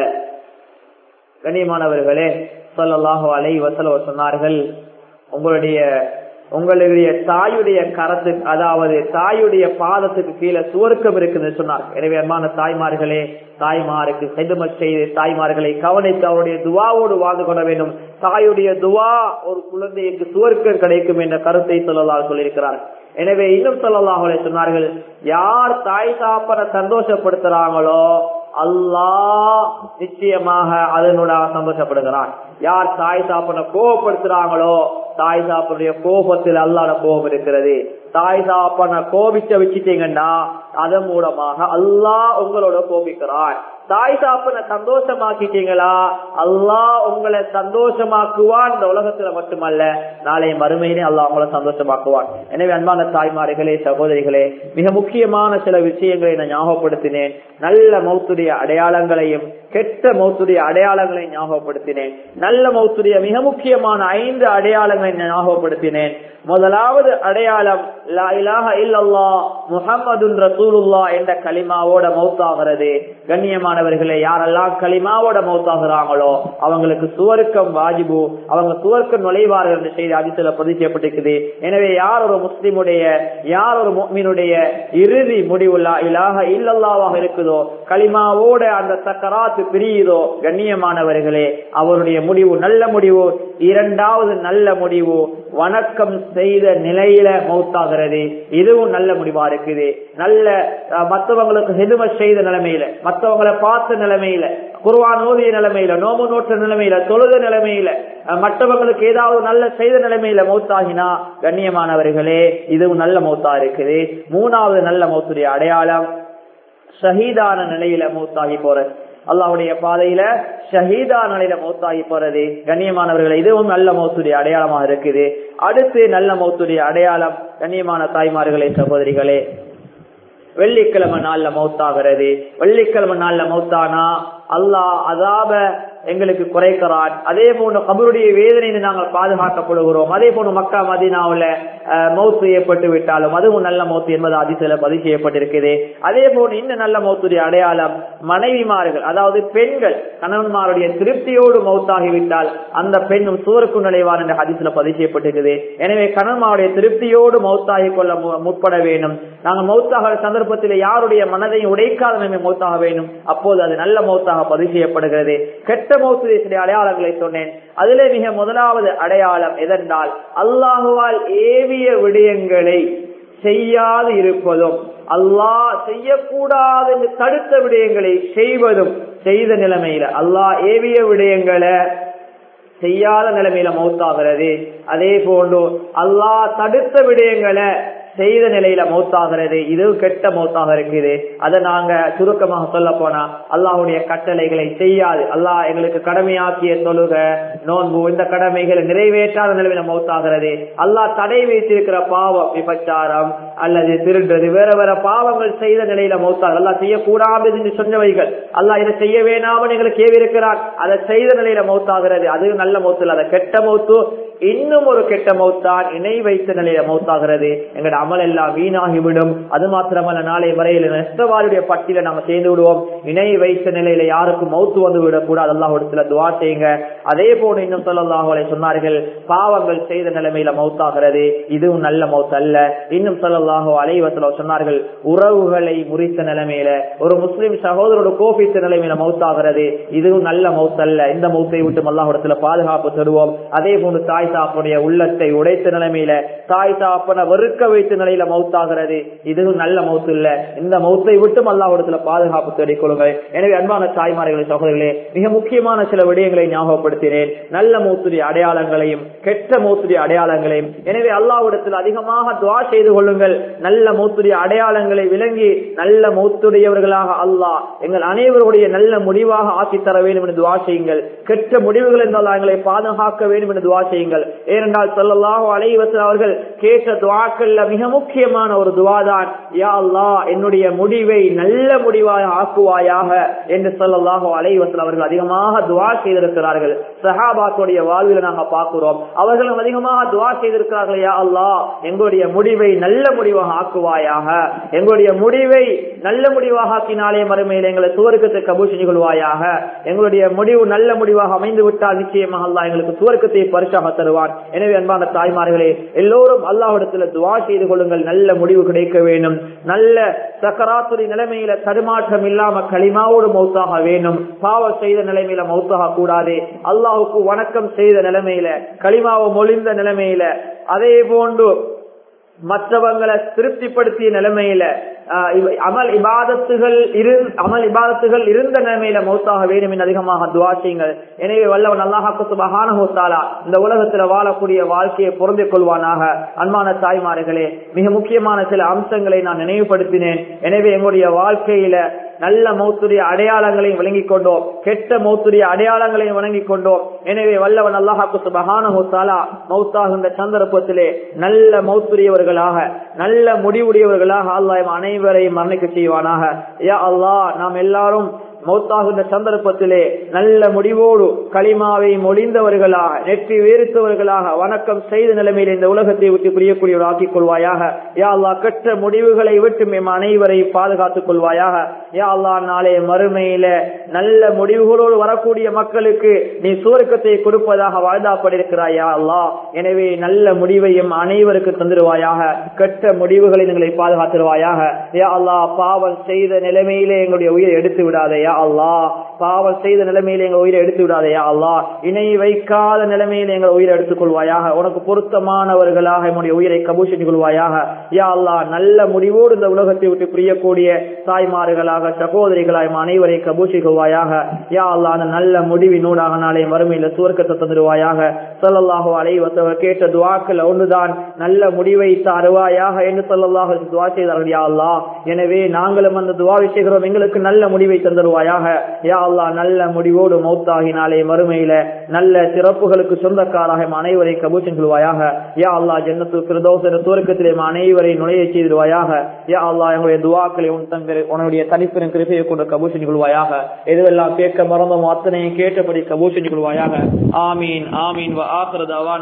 S1: கண்ணியமானவர்களே சொல்லலாக அலை வசல சொன்னார்கள் உங்களுடைய உங்களுடைய தாயுடைய கரத்துக்கு அதாவது தாயுடைய பாதத்துக்கு கீழே சுவர்க்கம் இருக்குன்னு சொன்னார் எனவே அன்பான தாய்மார்களே தாய்மாருக்கு செதும செய்து தாய்மார்களை கவனித்து அவருடைய துவாவோடு வாழ்ந்து கொள்ள வேண்டும் தாயுடைய துவா ஒரு குழந்தைக்கு சுவர்க்கம் கிடைக்கும் என்ற கருத்தை சொல்லலாம் சொல்லியிருக்கிறார் எனவே இன்னும் சொல்லலாக சொன்னார்கள் யார் தாய் சாப்பனை சந்தோஷப்படுத்துறாங்களோ அல்லாஹ் நிச்சயமாக அதனோட சந்தோஷப்படுகிறான் யார் தாய் சாப்பனை கோபப்படுத்துறாங்களோ தாய் சாப்பனுடைய கோபத்தில் அல்லாட கோபம் இருக்கிறது தாய் சாப்பனை கோபிச்ச வச்சுட்டீங்கன்னா அதன் மூலமாக அல்லாஹ் உங்களோட கோபிக்கிறான் தாய் சாப்பனை சந்தோஷமாக்கிட்டீங்களா அல்லாஹ் உங்களை சந்தோஷமாக்குவான் இந்த உலகத்துல மட்டுமல்ல நாளை மறுமையிலே அல்லாஹ் உங்களை சந்தோஷமாக்குவான் எனவே அன்பான தாய்மார்களே சகோதரிகளே மிக முக்கியமான சில விஷயங்களை நான் ஞாபகப்படுத்தினேன் நல்ல மௌத்துடைய அடையாளங்களையும் கெட்ட மௌத்துடைய அடையாளங்களையும் ஞாபகப்படுத்தினேன் நல்ல மௌத்துடைய மிக முக்கியமான ஐந்து அடையாளங்களை ஞாபகப்படுத்தினேன் முதலாவது அடையாளம் லா இலாஹ இல்லல்லா முஹம்மதுன் ரசூலுல்லா என்ற களிமாவோட மௌத்தாகிறது கண்ணியமானவர்களே யாரெல்லாம் களிமாவோட மௌத்தாகிறாங்களோ அவங்களுக்கு சுவர்க்கம் வாஜிபு அவங்க சுவர்க்கம் நுழைவார்கள் என்று செய்தி அதிசல பதிவு செய்யப்பட்டிருக்குது எனவே யார் ஒரு முஸ்லிமுடைய யார் ஒரு முக்மீனுடைய இறுதி முடிவுல்லா இலாஹ இல்லல்லாவாக இருக்குதோ களிமாவோட அந்த சக்கராத்து பிரியுதோ கண்ணியமானவர்களே அவருடைய முடிவு நல்ல முடிவு இரண்டாவது நல்ல முடிவு வணக்கம் செய்த நிலையில மௌத்தாகிறது இதுவும் நல்ல முடிவா இருக்குது நல்ல மற்றவங்களுக்கு ஹெதும செய்த நிலைமையில மற்றவங்களை பார்த்த நிலைமையில குருவான் ஓதிய நிலைமையில நோம்பு நோற்ற நிலைமையில தொழுத நிலைமையில மற்றவங்களுக்கு ஏதாவது நல்ல செய்த நிலைமையில மௌத்தாகினா கண்ணியமானவர்களே இதுவும் நல்ல மௌத்தா இருக்குது மூணாவது நல்ல மௌத்துடைய அடையாளம் ஷஹீதான நிலையில மௌத்தாகி போறது அல்லாவுடைய பாதையில ஷஹீதா நிலையில மௌத்தாகி போறது கண்ணியமானவர்கள் இதுவும் நல்ல மௌத்துடைய அடையாளமாக இருக்குது அடுத்து நல்ல மௌத்துடைய அடையாளம் கண்ணியமான தாய்மார்களே சகோதரிகளே வெள்ளிக்கிழமை நாள்ல மௌத்தாகிறது வெள்ளிக்கிழமை நாள்ல மௌத்தானா அல்லாஹ் அதாப எங்களுக்கு குறைக்கிறான் அதே போன்று கபருடைய வேதனையை நாங்கள் பாதுகாக்கப்படுகிறோம் அதே போன்று மக்கா மதினாவுல மௌத்து ஏற்பட்டு விட்டாலும் அதுவும் நல்ல மௌத்து என்பது அதிசல பதிவு செய்யப்பட்டிருக்குது அதே போன்று இன்னும் நல்ல மௌத்துடைய அடையாளம் மனைவிமார்கள் அதாவது பெண்கள் கணவன்மாருடைய திருப்தியோடு மௌத்தாகிவிட்டால் அந்த பெண்ணும் சூருக்கு நுழைவார் என்ற அதிசல பதிவு செய்யப்பட்டிருக்குது எனவே கணவன்மாருடைய திருப்தியோடு மௌத்தாகி கொள்ள முற்பட வேண்டும் நாங்கள் மௌத்தாக சந்தர்ப்பத்தில் யாருடைய மனதையும் உடைக்காத நம்ம மௌத்தாக வேண்டும் அப்போது அது நல்ல மௌத்தாக பதிவு செய்யப்படுகிறது கெட்ட மௌத்துடைய சில அடையாளங்களை சொன்னேன் அதிலே மிக முதலாவது அடையாளம் எதென்றால் அல்லாஹுவால் ஏவிய விடயங்களை செய்யாது இருப்பதும் அல்லாஹ் செய்யக்கூடாது என்று தடுத்த விடயங்களை செய்வதும் செய்த நிலைமையில அல்லாஹ் ஏவிய விடயங்களை செய்யாத நிலைமையில மௌத்தாகிறது அதே போன்று அல்லாஹ் தடுத்த விடயங்களை செய்த நிலையில மௌத்தாகிறது இது கெட்ட மௌத்தாக இருக்குது அதை நாங்க சுருக்கமாக சொல்ல போனா அல்லாஹுடைய கட்டளைகளை செய்யாது அல்லாஹ் எங்களுக்கு கடமையாக்கிய தொழுக நோன்பு இந்த கடமைகளை நிறைவேற்றாத நிலையில மௌத்தாகிறது அல்லாஹ் தடை வைத்திருக்கிற பாவம் விபச்சாரம் அல்லது திருடுறது வேற வேற பாவங்கள் செய்த நிலையில மௌத்தாக அல்லாஹ் செய்யக்கூடாது என்று சொன்னவைகள் அல்லாஹ் இதை செய்ய வேணாமல் எங்களுக்கு ஏவி இருக்கிறார் அதை செய்த நிலையில மௌத்தாகிறது அது நல்ல மௌத்து அதை கெட்ட மௌத்து இன்னும் ஒரு கெட்ட மௌத்தான் இணை வைத்த நிலையில மௌத்தாகிறது எங்களோட அமல் எல்லாம் வீணாகிவிடும் அது மாத்திரமல்ல நாளை வரையில் நஷ்டவாருடைய பட்டியல நாம சேர்ந்து விடுவோம் இணை வைத்த நிலையில யாருக்கும் மௌத்து வந்து விடக்கூடாது அல்லாஹ் இடத்துல துவா செய்யுங்க அதே போல இன்னும் சொல்லல்லாஹுலே சொன்னார்கள் பாவங்கள் செய்த நிலைமையில மௌத்தாகிறது இதுவும் நல்ல மௌத் அல்ல இன்னும் சொல்லல்லாஹோ அலைவசல சொன்னார்கள் உறவுகளை முறித்த நிலைமையில ஒரு முஸ்லிம் சகோதரோட கோபித்த நிலைமையில மௌத்தாகிறது இதுவும் நல்ல மௌத் அல்ல இந்த மௌத்தை விட்டு அல்லாஹிடத்துல பாதுகாப்பு தருவோம் அதே போன்று தாய் தாப்புடைய உள்ளத்தை உடைத்த நிலைமையில தாய் தாப்பன வெறுக்க வைத்த நிலையில மௌத்தாகிறது இதுவும் நல்ல மௌத்து இல்ல இந்த மௌத்தை விட்டும் அல்லாஹிடத்துல பாதுகாப்பு தேடிக் கொள்ளுங்கள் எனவே அன்பான தாய்மார்களே சகோதரர்களே மிக முக்கியமான சில விடயங்களை ஞாபகப்படுத்தினேன் நல்ல மௌத்துடைய அடையாளங்களையும் கெட்ட மௌத்துடைய அடையாளங்களையும் எனவே அல்லாஹ்விடத்தில் அதிகமாக துவா செய்து கொள்ளுங்கள் நல்ல மௌத்துடைய அடையாளங்களை விளங்கி நல்ல மௌத்துடையவர்களாக அல்லாஹ் எங்கள் அனைவருடைய நல்ல முடிவாக ஆக்கி தர வேண்டும் என்று துவா செய்யுங்கள் கெட்ட முடிவுகள் என்றால் எங்களை பாதுகாக்க வேண்டும் என்று துவா செய்யுங்கள் ஏனென்றால் சொல்லலாக அலைவசல் அவர்கள் கேட்ட துவாக்கள்ல மிக முக்கியமான ஒரு துவாதான் யா அல்லாஹ் என்னுடைய முடிவை நல்ல முடிவாக ஆக்குவாயாக என்று சொல்லலாக அலைவசல் அவர்கள் அதிகமாக துவா செய்திருக்கிறார்கள் சஹாபாத்துடைய வாழ்வில் நாங்க பார்க்கிறோம் அவர்களும் அதிகமாக துவா செய்திருக்கிறார்கள் யா அல்லாஹ் எங்களுடைய முடிவை நல்ல முடிவாக ஆக்குவாயாக எங்களுடைய முடிவை நல்ல முடிவாக ஆக்கினாலே மறுமையில் எங்களை சுவர்க்கத்தை கபூல் செஞ்சு கொள்வாயாக எங்களுடைய முடிவு நல்ல முடிவாக அமைந்து விட்டால் நிச்சயமாக அல்லாஹ் எங்களுக்கு சுவர்க்கத்தை பரிசாக தருவான் எனவே அன்பான தாய்மார்களே எல்லோரும் அல்லாஹிடத்துல துவா செய்து கொள்ளுங்கள் நல்ல முடிவு கிடைக்க வேண்டும் நல்ல சக்கராத்துரி நிலைமையில தடுமாற்றம் இல்லாம களிமாவோடு மௌத்தாக வேண்டும் பாவம் செய்த நிலைமையில மௌத்தாக கூடாது அல்லாஹுக்கு வணக்கம் செய்த நிலைமையில களிமாவை மொழிந்த நிலைமையில அதே போன்று மற்றவங்களை திருப்திப்படுத்திய நிலைமையில அமல் இபாதத்துகள் இரு அமல் இபாதத்துகள் இருந்த நிலைமையில மௌத்தாக வேண்டும் என்று அதிகமாக துவா செய்யுங்கள் எனவே வல்லவன் அல்லாஹாக்கு சுபகான ஹோத்தாலா இந்த உலகத்துல வாழக்கூடிய வாழ்க்கையை பொருந்திக் கொள்வானாக அன்பான தாய்மார்களே மிக முக்கியமான சில அம்சங்களை நான் நினைவுபடுத்தினேன் எனவே எங்களுடைய வாழ்க்கையில நல்ல மௌத்துடைய அடையாளங்களையும் விளங்கிக் கொண்டோம் கெட்ட மௌத்துடைய அடையாளங்களையும் வழங்கிக் கொண்டோம் எனவே வல்லவன் அல்லாஹாக்கு சுபகான ஹோத்தாலா மௌத்தாகின்ற சந்தர்ப்பத்திலே நல்ல மௌத்துரியவர்களாக நல்ல முடிவுடையவர்களாக அல்லாஹ் அனைவரையும் மரணிக்க செய்வானாக யா அல்லாஹ் நாம் எல்லாரும் மௌத்தாகின்ற சந்தர்ப்பத்திலே நல்ல முடிவோடு களிமாவை மொழிந்தவர்களாக நெற்றி வேறுத்தவர்களாக வணக்கம் செய்த நிலைமையில் இந்த உலகத்தை விட்டு புரியக்கூடியவர் ஆக்கிக் கொள்வாயாக யா அல்லா கெட்ட முடிவுகளை விட்டு மேம் அனைவரையும் பாதுகாத்துக் கொள்வாயாக யா அல்லா நாளே மறுமையில நல்ல முடிவுகளோடு வரக்கூடிய மக்களுக்கு நீ சுவர்க்கத்தை கொடுப்பதாக வாழ்ந்தாப்படிருக்கிறாய் யா அல்லா எனவே நல்ல முடிவையும் அனைவருக்கு தந்துடுவாயாக கெட்ட முடிவுகளை எங்களை பாதுகாத்துருவாயாக யா அல்லா பாவம் செய்த நிலைமையிலே எங்களுடைய உயிரை எடுத்து விடாதையா அல்லா பாவம் செய்த நிலைமையில எங்கள் உயிரை எடுத்து விடாதையா அல்லா இணை வைக்காத நிலைமையில எங்கள் உயிரை எடுத்துக் கொள்வாயாக உனக்கு பொருத்தமானவர்களாக என்னுடைய உயிரை கபூஷித்துக் கொள்வாயாக யா அல்லா நல்ல முடிவோடு இந்த உலகத்தை விட்டு பிரியக்கூடிய தாய்மார்களாக சகோதரிகளாய் அனைவரை கபூஷி கொள்வாயாக யா அல்லா அந்த நல்ல முடிவினூடாக நாளை மறுமையில சுவர்க்கத்தை தந்துடுவாயாக சொல்லல்லாஹோ அலைவத்தவர் கேட்ட துவாக்கள் ஒன்றுதான் நல்ல முடிவை தருவாயாக என்று சொல்லல்லாஹ் துவா செய்தார்கள் யா அல்லா எனவே நாங்களும் அந்த துவாவை செய்கிறோம் எங்களுக்கு நல்ல முடிவை தந்துடுவாயாக யா அல்லா நல்ல முடிவோடு மௌத்தாகினாலே மறுமையில நல்ல சிறப்புகளுக்கு சொந்தக்காராக அனைவரை கபூச்சன் கொள்வாயாக யா அல்லா ஜன்னத்து பிரதோசன துவக்கத்திலே அனைவரை நுழைய செய்திருவாயாக யா அல்லா எங்களுடைய துவாக்களை உன் தங்க உன்னுடைய தனிப்பெரும் கிருப்பையை கொண்டு கபூச்சன் கொள்வாயாக எதுவெல்லாம் கேட்க மறந்தோம் அத்தனையும் கேட்டபடி கபூச்சன் கொள்வாயாக ஆமீன் ஆமீன்